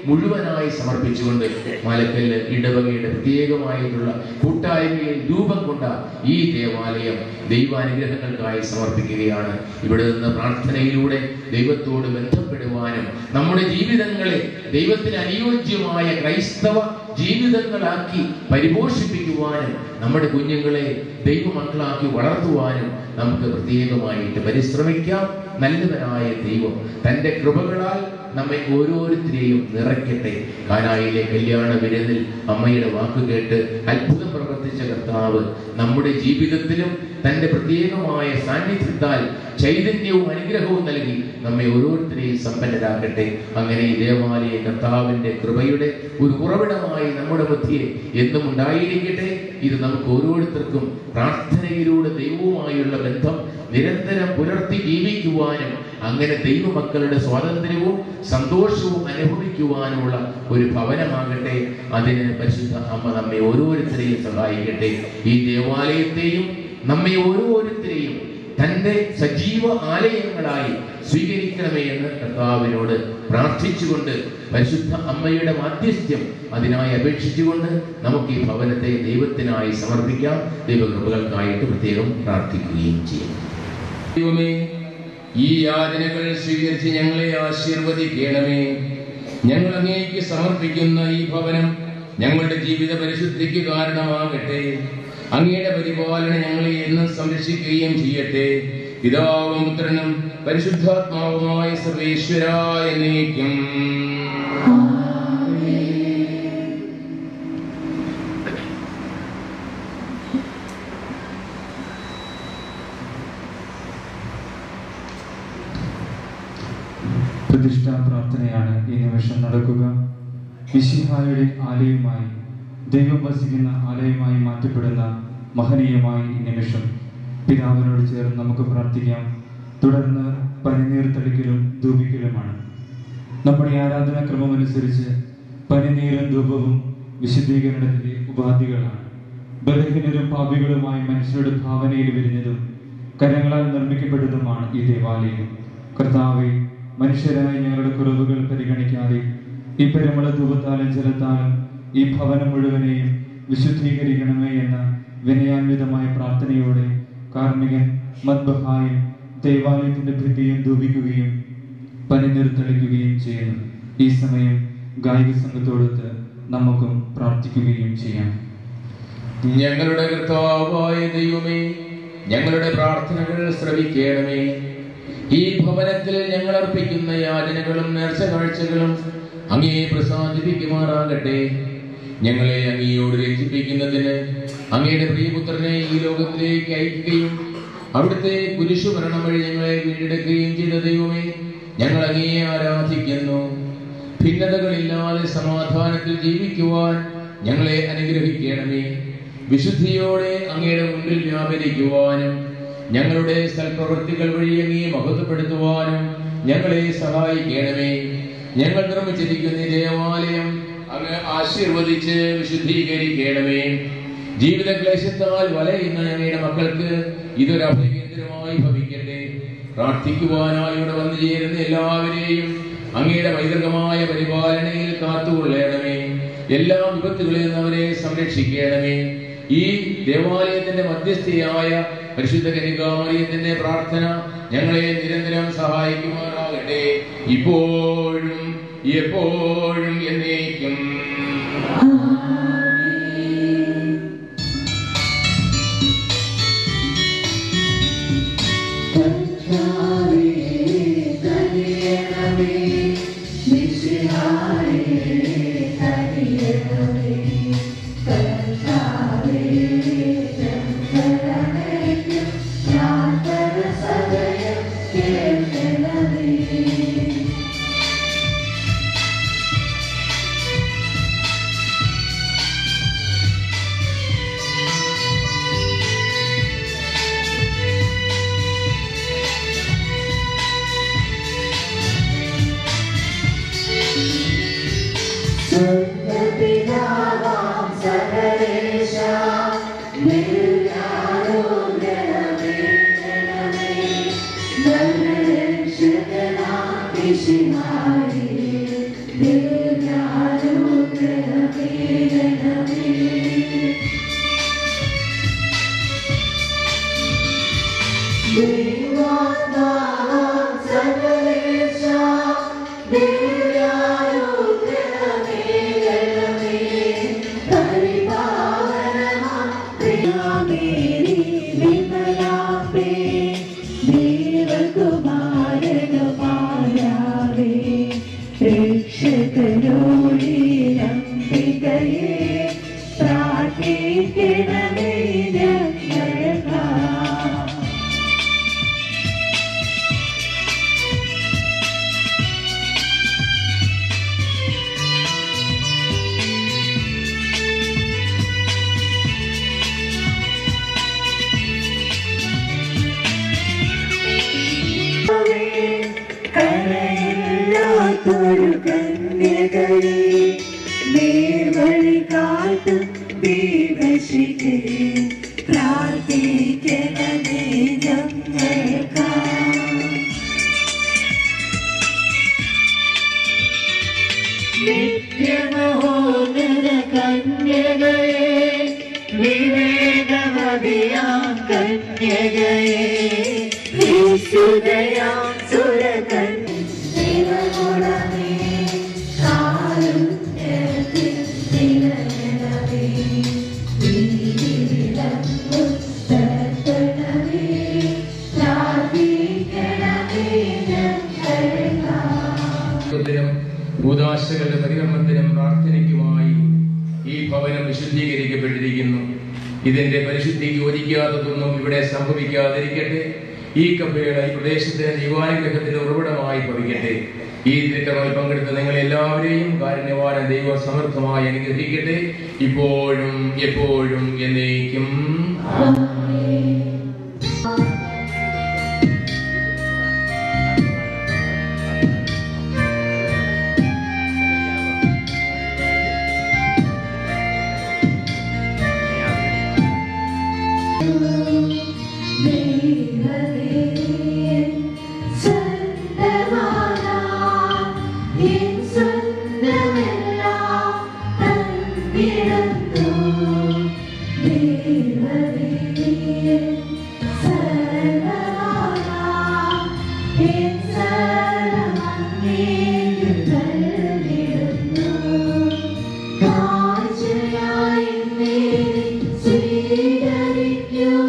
Speaker 6: മുഴുവനായി സമർപ്പിച്ചുകൊണ്ട് മാലക്കല്ല് ഇടവകയുടെ പ്രത്യേകമായിട്ടുള്ള കൂട്ടായ്മയിൽ രൂപം കൊണ്ട ഈ ദേവാലയം ദൈവാനുഗ്രഹങ്ങൾക്കായി സമർപ്പിക്കുകയാണ് ഇവിടെ നിന്ന് പ്രാർത്ഥനയിലൂടെ ദൈവത്തോട് ബന്ധപ്പെടുവാനും നമ്മുടെ ജീവിതങ്ങളെ ദൈവത്തിന് അനുയോജ്യമായ ക്രൈസ്തവ ജീവിതങ്ങളാക്കി പരിപോഷിപ്പിക്കുവാനും നമ്മുടെ കുഞ്ഞുങ്ങളെ ദൈവമക്കളാക്കി വളർത്തുവാനും നമുക്ക് പ്രത്യേകമായിട്ട് പരിശ്രമിക്കാം നല്ലവനായ ദൈവം തന്റെ കൃപകളാൽ നമ്മെ ഓരോരുത്തരെയും നിറയ്ക്കട്ടെ കാനായിലെ കല്യാണ വിരുന്നിൽ അമ്മയുടെ വാക്ക് കേട്ട് അത്ഭുതം പ്രവർത്തിച്ച കർത്താവ് നമ്മുടെ ജീവിതത്തിലും തന്റെ പ്രത്യേകമായ സാന്നിധ്യത്താൽ ചൈതന്യവും അനുഗ്രഹവും നൽകി നമ്മെ ഓരോരുത്തരെയും സമ്പന്നരാക്കട്ടെ അങ്ങനെ ഈ ദേവാലയ കർത്താവിന്റെ കൃപയുടെ ഒരു ഉറവിടമായി നമ്മുടെ മധ്യേ എന്നും ഉണ്ടായിരിക്കട്ടെ ഇത് നമുക്ക് ഓരോരുത്തർക്കും പ്രാർത്ഥനയിലൂടെ ദൈവവുമായുള്ള ബന്ധം നിരന്തരം പുലർത്തി ജീവിക്കുവാനും അങ്ങനെ ദൈവമക്കളുടെ സ്വാതന്ത്ര്യവും സന്തോഷവും അനുഭവിക്കുവാനുമുള്ള ഒരു ഭവനമാകട്ടെ അതിന് പരിശുദ്ധ അമ്മ നമ്മെ ഓരോരുത്തരെയും സഹായിക്കട്ടെ ഈ ദേവാലയത്തെയും നമ്മെ ഓരോരുത്തരെയും തന്റെ സജീവ ആലയങ്ങളായി സ്വീകരിക്കണമേ എന്ന് കർത്താവിനോട് പ്രാർത്ഥിച്ചുകൊണ്ട് പരിശുദ്ധ അമ്മയുടെ മാധ്യസ്ഥ്യം അതിനായി അപേക്ഷിച്ചുകൊണ്ട് നമുക്ക് ഈ ഭവനത്തെ ദൈവത്തിനായി സമർപ്പിക്കാം ദൈവകൃപകൾക്കായിട്ട് പ്രത്യേകം പ്രാർത്ഥിക്കുകയും ചെയ്യും ദൈവമേ ഈ യാതനകൾ സ്വീകരിച്ച് ഞങ്ങളെ ആശീർവദിക്കണമേ ഞങ്ങൾ അങ്ങേക്ക് സമർപ്പിക്കുന്ന ഈ ഭവനം ഞങ്ങളുടെ ജീവിത പരിശുദ്ധിക്ക് കാരണമാകട്ടെ അങ്ങയുടെ പരിപാലന ഞങ്ങളെ എന്നും സംരക്ഷിക്കുകയും ചെയ്യട്ടെ പിതാവും പുത്രനും പരിശുദ്ധാത്മാവുമായ സർവേശ്വരായ നീക്കും
Speaker 8: പ്രതിഷ്ഠാ പ്രാർത്ഥനയാണ് ഈ നിമിഷം നടക്കുക മിശിഹായുടെ ആലയമായി ദൈവം വസിക്കുന്ന ആലയമായി മാറ്റപ്പെടുന്ന മഹനീയമായ ഈ നിമിഷം പിതാവിനോട് ചേർന്ന് നമുക്ക് പ്രാർത്ഥിക്കാം തുടർന്ന് പനിനീർ തളിക്കലും ധൂപിക്കലുമാണ് നമ്മുടെ ആരാധനാക്രമമനുസരിച്ച് പനിനീരും ധൂപവും വിശുദ്ധീകരണത്തിന്റെ ഉപാധികളാണ് ബലഹീനരും പാപികളുമായ മനുഷ്യരുടെ ഭാവനയിൽ വിരിഞ്ഞതും കരങ്ങളാൽ നിർമ്മിക്കപ്പെട്ടതുമാണ് ഈ ദേവാലയം കർത്താവെ മനുഷ്യരായ ഞങ്ങളുടെ കുറവുകൾ പരിഗണിക്കാതെ ഈ പെരുമള ധൂപത്താലും ജലത്താലും ഈ ഭവനം മുഴുവനെയും വിശുദ്ധീകരിക്കണമേ എന്ന വിനയാന്വിതമായ പ്രാർത്ഥനയോടെ കാർമികൻ മദ്ബഹായും ദേവാലയത്തിന്റെ ഭിത്തിയും ധൂപിക്കുകയും പനിനീർ തെളിക്കുകയും ചെയ്യുന്നു ഈ സമയം ഗായിക സംഘത്തോടൊത്ത് നമുക്കും പ്രാർത്ഥിക്കുകയും ചെയ്യാം
Speaker 6: ഞങ്ങളുടെ കർത്താവായ ദൈവമേ ഞങ്ങളുടെ പ്രാർത്ഥനകൾ ശ്രവിക്കണമേ ഈ ഭവനത്തിൽ ഞങ്ങൾ അർപ്പിക്കുന്ന യാചനകളും നേർച്ച കാഴ്ചകളും അങ്ങേ പ്രസാദിപ്പിക്കുമാറാകട്ടെ ഞങ്ങളെ അങ്ങയോട് രക്ഷിപ്പിക്കുന്നതിന് അങ്ങയുടെ പ്രിയപുത്രനെ ഈ ലോകത്തിലേക്ക് അയക്കുകയും അവിടുത്തെ കുരിശുമരണം വഴി ഞങ്ങളെ വീണ്ടെടുക്കുകയും ചെയ്ത ദൈവമേ ഞങ്ങൾ അങ്ങയെ ആരാധിക്കുന്നു ഭിന്നതകളില്ലാതെ സമാധാനത്തിൽ ജീവിക്കുവാൻ ഞങ്ങളെ അനുഗ്രഹിക്കണമേ വിശുദ്ധിയോടെ അങ്ങയുടെ മുൻപിൽ വ്യാപരിക്കുവാനും ഞങ്ങളുടെ സൽപ്രവൃത്തികൾ വഴി അങ്ങയെ മഹത്വപ്പെടുത്തുവാനും ഞങ്ങളെ സഹായിക്കണമേ ഞങ്ങൾ നിർമ്മിച്ചിരിക്കുന്ന ഈ ദേവാലയം അങ്ങ് ആശീർവദിച്ച് വിശുദ്ധീകരിക്കണമേ ജീവിത ക്ലേശത്താൽ വലയുന്ന ഞങ്ങളുടെ മക്കൾക്ക് ഇതൊരു അഭയകേന്ദ്രമായി ഭവിക്കട്ടെ പ്രാർത്ഥിക്കുവാനായി ഇവിടെ വന്നു ചേരുന്ന എല്ലാവരെയും അങ്ങയുടെ പൈതൃകമായ പരിപാലനയിൽ കാത്തുകൊള്ളണമേ എല്ലാ വിപത്തുകളിൽ നിന്ന് അവരെ സംരക്ഷിക്കണമേ ഈ ദേവാലയത്തിന്റെ മധ്യസ്ഥയായ പരിശുദ്ധ കനികാമറിയത്തിന്റെ പ്രാർത്ഥന ഞങ്ങളെ നിരന്തരം സഹായിക്കുമാറാകട്ടെ ഇപ്പോഴും എപ്പോഴും എന്നേക്കും
Speaker 3: Thank പ്രാർത്ഥിക്കണമേ ഞങ്ങൾക്കാ കരയില്ലാത്തൊരു കന്യകയെ നേർവഴി കാട്ടും ദീപശിഖേ പ്രാർത്ഥിക്കണമേ ഞങ്ങൾക്കാ നിത്യമഹോന്നത കന്യകയെ വിവേകമതിയാം കന്യകയെ യേശുദയാം സുരകൻ ദൈവഗുണമേ കാരുണ്യത്തിൽ നിലനിലവേ വീതിവിളങ്ങും തരണമേ പ്രാർത്ഥിക്കണമേ ഞങ്ങൾക്കാ
Speaker 6: ത്തിനും ഭൂതാശകളുടെ പരികർമ്മത്തിനും പ്രാർത്ഥനയ്ക്കുമായി ഈ ഭവനം വിശുദ്ധീകരിക്കപ്പെട്ടിരിക്കുന്നു ഇതിന്റെ പരിശുദ്ധിക്ക് യോജിക്കാത്തതൊന്നും ഇവിടെ സംഭവിക്കാതിരിക്കട്ടെ ഈ കപ്പയുടെ ഈ പ്രദേശത്തിന് ദൈവാനുഗ്രഹത്തിന് ഉറവിടമായി ഭവിക്കട്ടെ ഈ തിരുക്കർമ്മയിൽ പങ്കെടുത്ത നിങ്ങൾ എല്ലാവരെയും കാരുണ്യവാന ദൈവ സമർത്ഥമായി അനുഗ്രഹിക്കട്ടെ ഇപ്പോഴും എപ്പോഴും എന്നേക്കും
Speaker 3: സ്വീകരിക്കൂ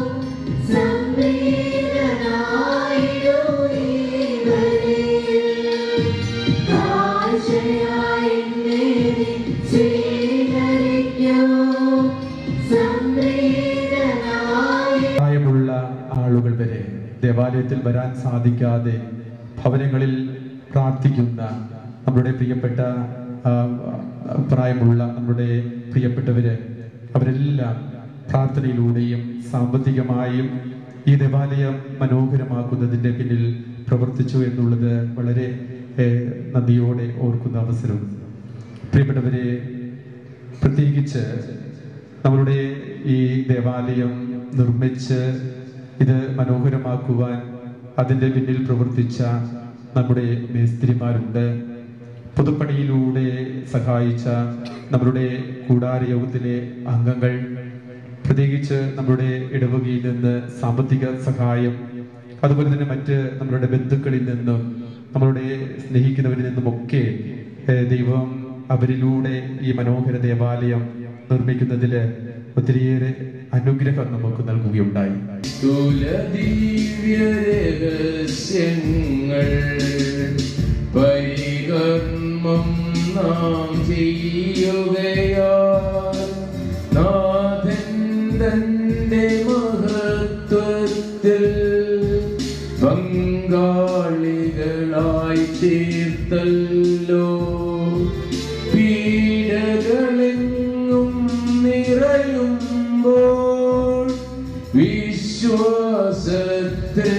Speaker 1: പ്രായമുള്ള ആളുകൾ വരെ ദേവാലയത്തിൽ വരാൻ സാധിക്കാതെ ഭവനങ്ങളിൽ പ്രാർത്ഥിക്കുന്ന നമ്മുടെ പ്രിയപ്പെട്ട ആ, ആ, പ്രായമുള്ള നമ്മുടെ പ്രിയപ്പെട്ടവര് അവരെല്ലാം പ്രാർത്ഥനയിലൂടെയും സാമ്പത്തികമായും ഈ ദേവാലയം മനോഹരമാക്കുന്നതിന്റെ പിന്നിൽ പ്രവർത്തിച്ചു എന്നുള്ളത് വളരെ ഏഹ്, നന്ദിയോടെ ഓർക്കുന്ന അവസരം പ്രിയപ്പെട്ടവരെ പ്രത്യേകിച്ച് നമ്മളുടെ ഈ ദേവാലയം നിർമ്മിച്ച് ഇത് മനോഹരമാക്കുവാൻ അതിന്റെ പിന്നിൽ പ്രവർത്തിച്ച നമ്മുടെ മേസ്ത്രിമാരുണ്ട് പുതുപ്പണിയിലൂടെ സഹായിച്ച നമ്മളുടെ കൂടാര യോഗത്തിലെ അംഗങ്ങൾ പ്രത്യേകിച്ച് നമ്മുടെ ഇടവകയിൽ നിന്ന് സാമ്പത്തിക സഹായം അതുപോലെ തന്നെ മറ്റ് നമ്മളുടെ ബന്ധുക്കളിൽ നിന്നും നമ്മളുടെ സ്നേഹിക്കുന്നവരിൽ നിന്നുമൊക്കെ ഏഹ്, ദൈവം അവരിലൂടെ ഈ മനോഹര ദേവാലയം നിർമ്മിക്കുന്നതില് ഒത്തിരിയേറെ അനുഗ്രഹം നമുക്ക് നൽകുകയുണ്ടായി
Speaker 6: തുലദിവ്യരഹസ്യങ്ങൾ പരികർമ്മം നാം ചെയ്യുകയാ നാഥൻ തന്റെ മഹത്വത്തിൽ പങ്കാളികളായി തീർത്തല്ലോ പീഡകളെങ്ങും നിറയുമ്പോൾ വിശ്വാസത്തിൽ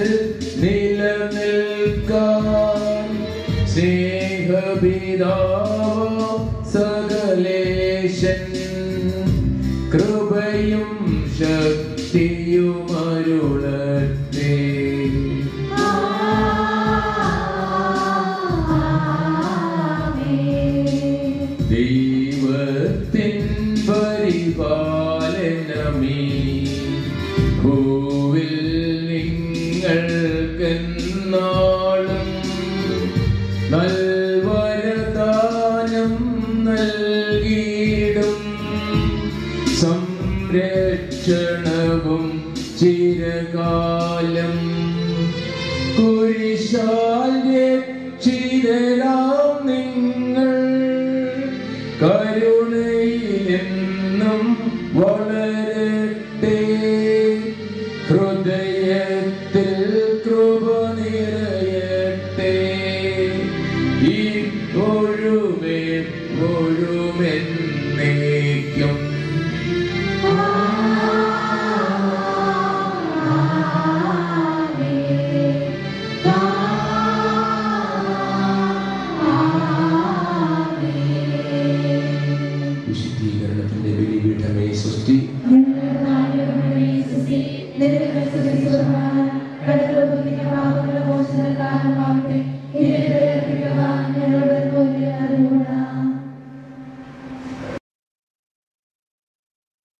Speaker 6: നിലനിൽക്കാൻ സ്നേഹപിതാവ് സകലേശൻ കൃപയും ശക്തിയും അരുളട്ടെ ദൈവത്തിൻ പരിപാലനമേ ഭൂവിൽ നിങ്ങൾക്കെന്നാളും നൽവാഴ്വ നൽകിയിടും സംരക്ഷണവും ചിരകാലം കുരിശാ